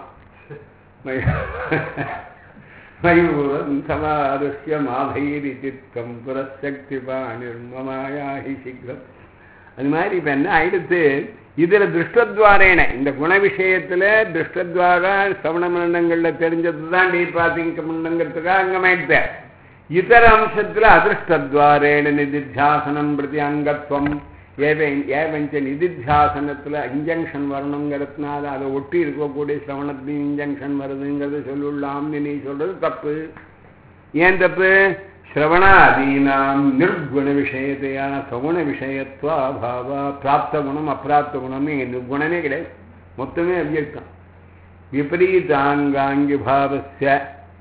மயூரம் சமாருஷ்ய மாபைரி சித்தம் புரசக்தி நிர்மமாயாஹி சீக்கிரம் அது மாதிரி இப்போ என்ன ஆயிடுத்து இதில் திருஷ்டத்வாரேன இந்த குண விஷயத்தில் திருஷ்டத்வாரா சவண மண்டங்களில் தெரிஞ்சது தான் டீபாத்திங்க மண்டங்கிறதுக்காக அங்கமாயிடுத்த இதர அம்சத்தில் அதிருஷ்டத்வாரேன நிதித்தியாசனம் பிரதி அங்கத்துவம் ஏவ ஏவஞ்ச நிதித்தியாசனத்தில் இன்ஜங்ஷன் வரணுங்கிறதுனால அதை ஒட்டி இருக்கக்கூடிய சிரவணத்துலையும் இன்ஜங்ஷன் வருதுங்கிறது சொல்லுள்ளாம்னு நீ சொல்றது தப்பு ஏன் தப்பு சிரவணாதீனாம் நிர்குண விஷயத்தையா சகுண விஷயத்துவ அபாவா பிராப்த குணம் அப்பிராப்த குணம்னு இங்கே நிர்குணமே கிடையாது மொத்தமே அவ்வியக்தம் விபரீதாங்காங்கி பாவஸ்ய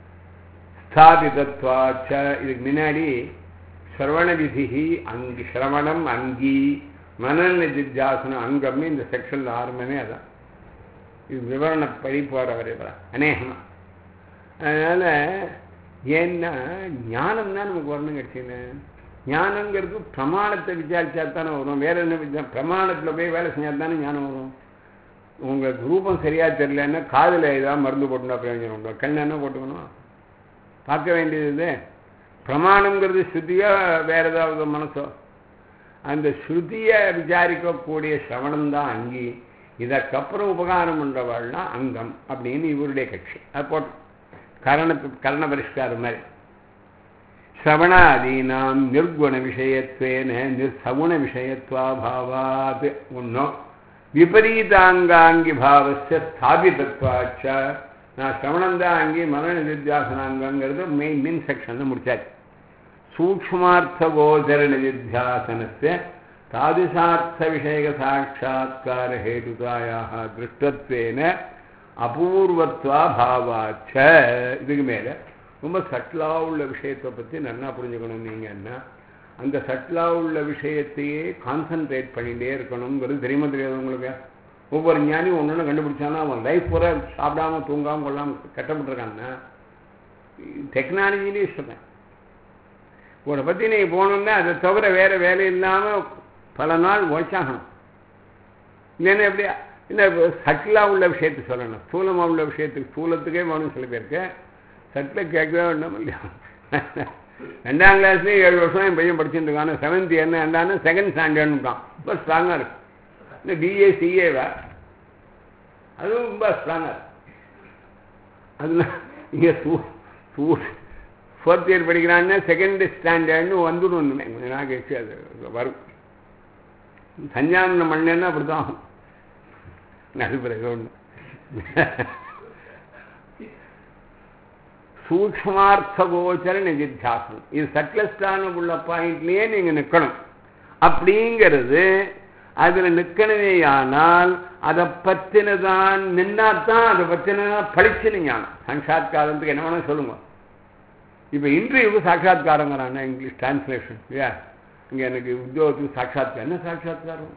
ஸ்தாபிதத்வாச்ச இதுக்கு முன்னாடி சிரவண விதி அங்கி சிரவணம் அங்கி மனநல ஜிஜாசனம் அங்கம்னு இந்த செக்ஷனில் ஆரம்பமே அதான் இது விவரண படிப்பாடு வரைபடம் அநேகமாக அதனால் ஏன்னா ஞானம் தான் நமக்கு வரணும் கிடைச்சிங்க ஞானங்கிறது பிரமாணத்தை விசாரிச்சா தானே வரும் வேற என்ன விசா பிரமாணத்தில் போய் வேலை செஞ்சால் தானே ஞானம் வரும் உங்களுக்கு ரூபம் சரியாக தெரியலன்னா காதில் ஏதாவது மருந்து போட்டுனா பிரயோஜனம் உண்டோ கண் என்ன போட்டுக்கணும் பார்க்க வேண்டியது பிரமாணங்கிறது ஸ்ருதியோ வேற ஏதாவது மனசோ அந்த ஸ்ருதியை விசாரிக்கக்கூடிய சிரவணம் தான் அங்கி இதற்கப்புறம் உபகாரம் பண்ணுறவாள்னா அங்கம் அப்படின்னு இவருடைய கட்சி அது போட்டு கரணத்து கரண பரிஷ்காரம் மாதிரி சிரவணாதீனாம் நிர்குண விஷயத்வேன நிர்சகுண விஷயத்வாபாவாத் ஒன்றும் விபரீதாங்காங்கி பாவஸ்ய ஸ்தாபிதத்வாச்ச நான் சிரவணம் தான் அங்கே மன நிதித்தியாசனாங்கிறது மெயின் மின் செக்ஷன் முடிச்சாச்சு சூக்ஷ்மார்த்த கோச்சர நிதித்தியாசனस्य தாதிசார்த்த விஷயக சாட்சா்கார ஹேதுதாயாக திருஷ்டத்வேன அபூர்வத்வா பாவாச்ச இதுக்கு மேலே ரொம்ப சட்டிலாக உள்ள விஷயத்தை பற்றி நல்லா புரிஞ்சுக்கணும் நீங்கள் என்ன அந்த சட்டிலாக உள்ள விஷயத்தையே கான்சன்ட்ரேட் பண்ணிகிட்டே இருக்கணுங்கிறது தெரியுமா தெரியாது உங்களுக்கு ஒவ்வொரு ஞானியும் ஒன்று ஒன்று கண்டுபிடிச்சானா அவன் லைஃப் பூரா சாப்பிடாம தூங்காமல் கொள்ளாமல் கட்டப்பட்டிருக்கான்னா டெக்னாலஜிலேயே சொல்கிறேன் உன்னை பற்றி நீங்கள் போகணுன்னா அதை தவிர வேறு வேலை இல்லாமல் பல நாள் உழைச்சாகணும் இல்லைன்னா எப்படியா இல்லை சட்டிலாக உள்ள விஷயத்தை சொல்லணும் ஸ்தூலமாக உள்ள விஷயத்துக்கு ஸ்தூலத்துக்கே வேணும் சில பேருக்கு சட்டில் கேட்கவே வேண்டாம் இல்லையா ரெண்டாம் கிளாஸ்லேயே ஏழு வருஷம் என் பையன் படிச்சுட்டு இருக்கான் செவன்த் என்ன என்னன்னு செகண்ட் ஸ்டாண்டர்ட்னுட்டான் ரொம்ப ஸ்ட்ராங்காக இருக்கு இந்த பிஏ சிஏவா அதுவும் ரொம்ப ஸ்ட்ராங்காக இருக்கு அதில் இங்கே சூ சூ ஃபோர்த் இயர் படிக்கிறான்னா செகண்ட் ஸ்டாண்டர்ட்னு வந்துடும் கொஞ்ச நாள் கழிச்சு அது வரும் சஞ்சானம் பண்ணேன்னா அப்படி தான் ஆகும் அது பிறகு ஒன்று சூக்மார்த்த கோச்சர நிதித்தியாசனம் இது சட்லஸ்டான உள்ள பாயிண்ட்லேயே நீங்கள் நிற்கணும் அப்படிங்கிறது அதில் நிற்கணுமே ஆனால் அதை பற்றினதான் நின்னாத்தான் அதை பற்றினதான் பளிச்சுன்னு ஞானம் சாட்சாத்காரத்துக்கு என்ன வேணால் சொல்லுங்க இப்போ இன்டர்வியூக்கு சாட்சாத்காரங்கிறான இங்கிலீஷ் டிரான்ஸ்லேஷன் இல்லையா இங்கே எனக்கு உத்தியோகத்துக்கு சாட்சாத்காரம் என்ன சாட்சாத்காரம்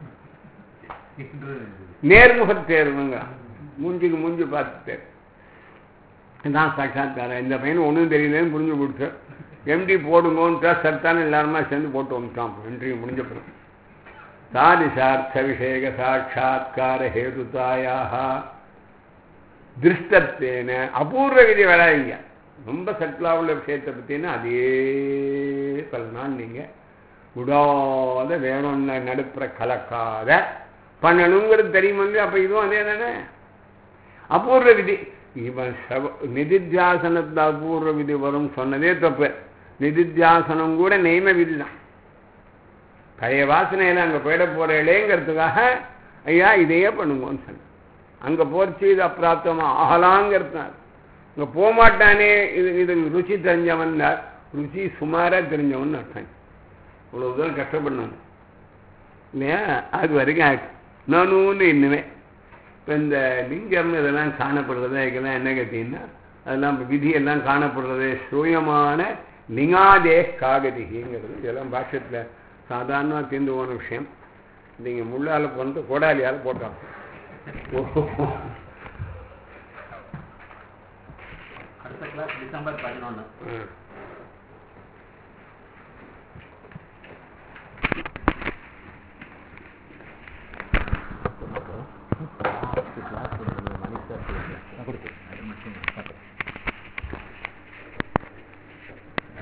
நேர்முக தேர்வுங்க மூஞ்சிக்கு மூஞ்சி பார்த்து தேர்வு தான் சாட்சாத்காரம் இந்த பையன் ஒன்றும் தெரியலன்னு புரிஞ்சு கொடுத்து எம்டி போடுங்கன்ட்டா சத்தான எல்லாருமா சேர்ந்து போட்டு வந்துட்டான் இன்டர்வியூ முடிஞ்ச பிறகு சாதிசார்த்த விஷேக சாட்சா்கார ஹேதுதாயாக திருஷ்டத்தேன அபூர்வ விதி வராதிங்க ரொம்ப சட்டிலாக உள்ள விஷயத்தை பற்றினா அதே பல நாள் நீங்கள் விடாத வேணும்னு நடுப்புற கலக்காத பண்ணணுங்கிறது தெரியுமா இல்லையா அப்போ இதுவும் அதே தானே அபூர்வ விதி இவன் சவ நிதித்தியாசனத்தில் அபூர்வ விதி வரும் சொன்னதே தப்பு நிதித்தியாசனம் கூட நெய்ம விதி தான் பழைய வாசனையில் அங்கே போயிட போகிறேளேங்கிறதுக்காக ஐயா இதையே பண்ணுங்கன்னு சொன்னேன் அங்கே போர்ச்சு இது அப்பிராப்தமாக ஆகலாங்கிறதுனால இங்கே போகமாட்டானே இது இது ருச்சி தெரிஞ்சவன் ருச்சி சுமாராக தெரிஞ்சவன் அர்த்தம் இவ்வளோ தூரம் கஷ்டப்படணும் இல்லையா அது வரைக்கும் ஆயிடுச்சு நானும் இன்னுமே இப்போ இந்த லிங்கம் இதெல்லாம் காணப்படுறது இதெல்லாம் என்ன கேட்டீங்கன்னா அதெல்லாம் விதியெல்லாம் காணப்படுறது சுயமான லிங்காதே காகதிகிங்கிறது இதெல்லாம் பாஷ்யத்தில் சாதாரணமாக தீர்ந்து போன விஷயம் நீங்கள் முள்ளால் கொண்டு கோடாலியால் போட்டோம் அடுத்த கிளாஸ் டிசம்பர் பதினொன்று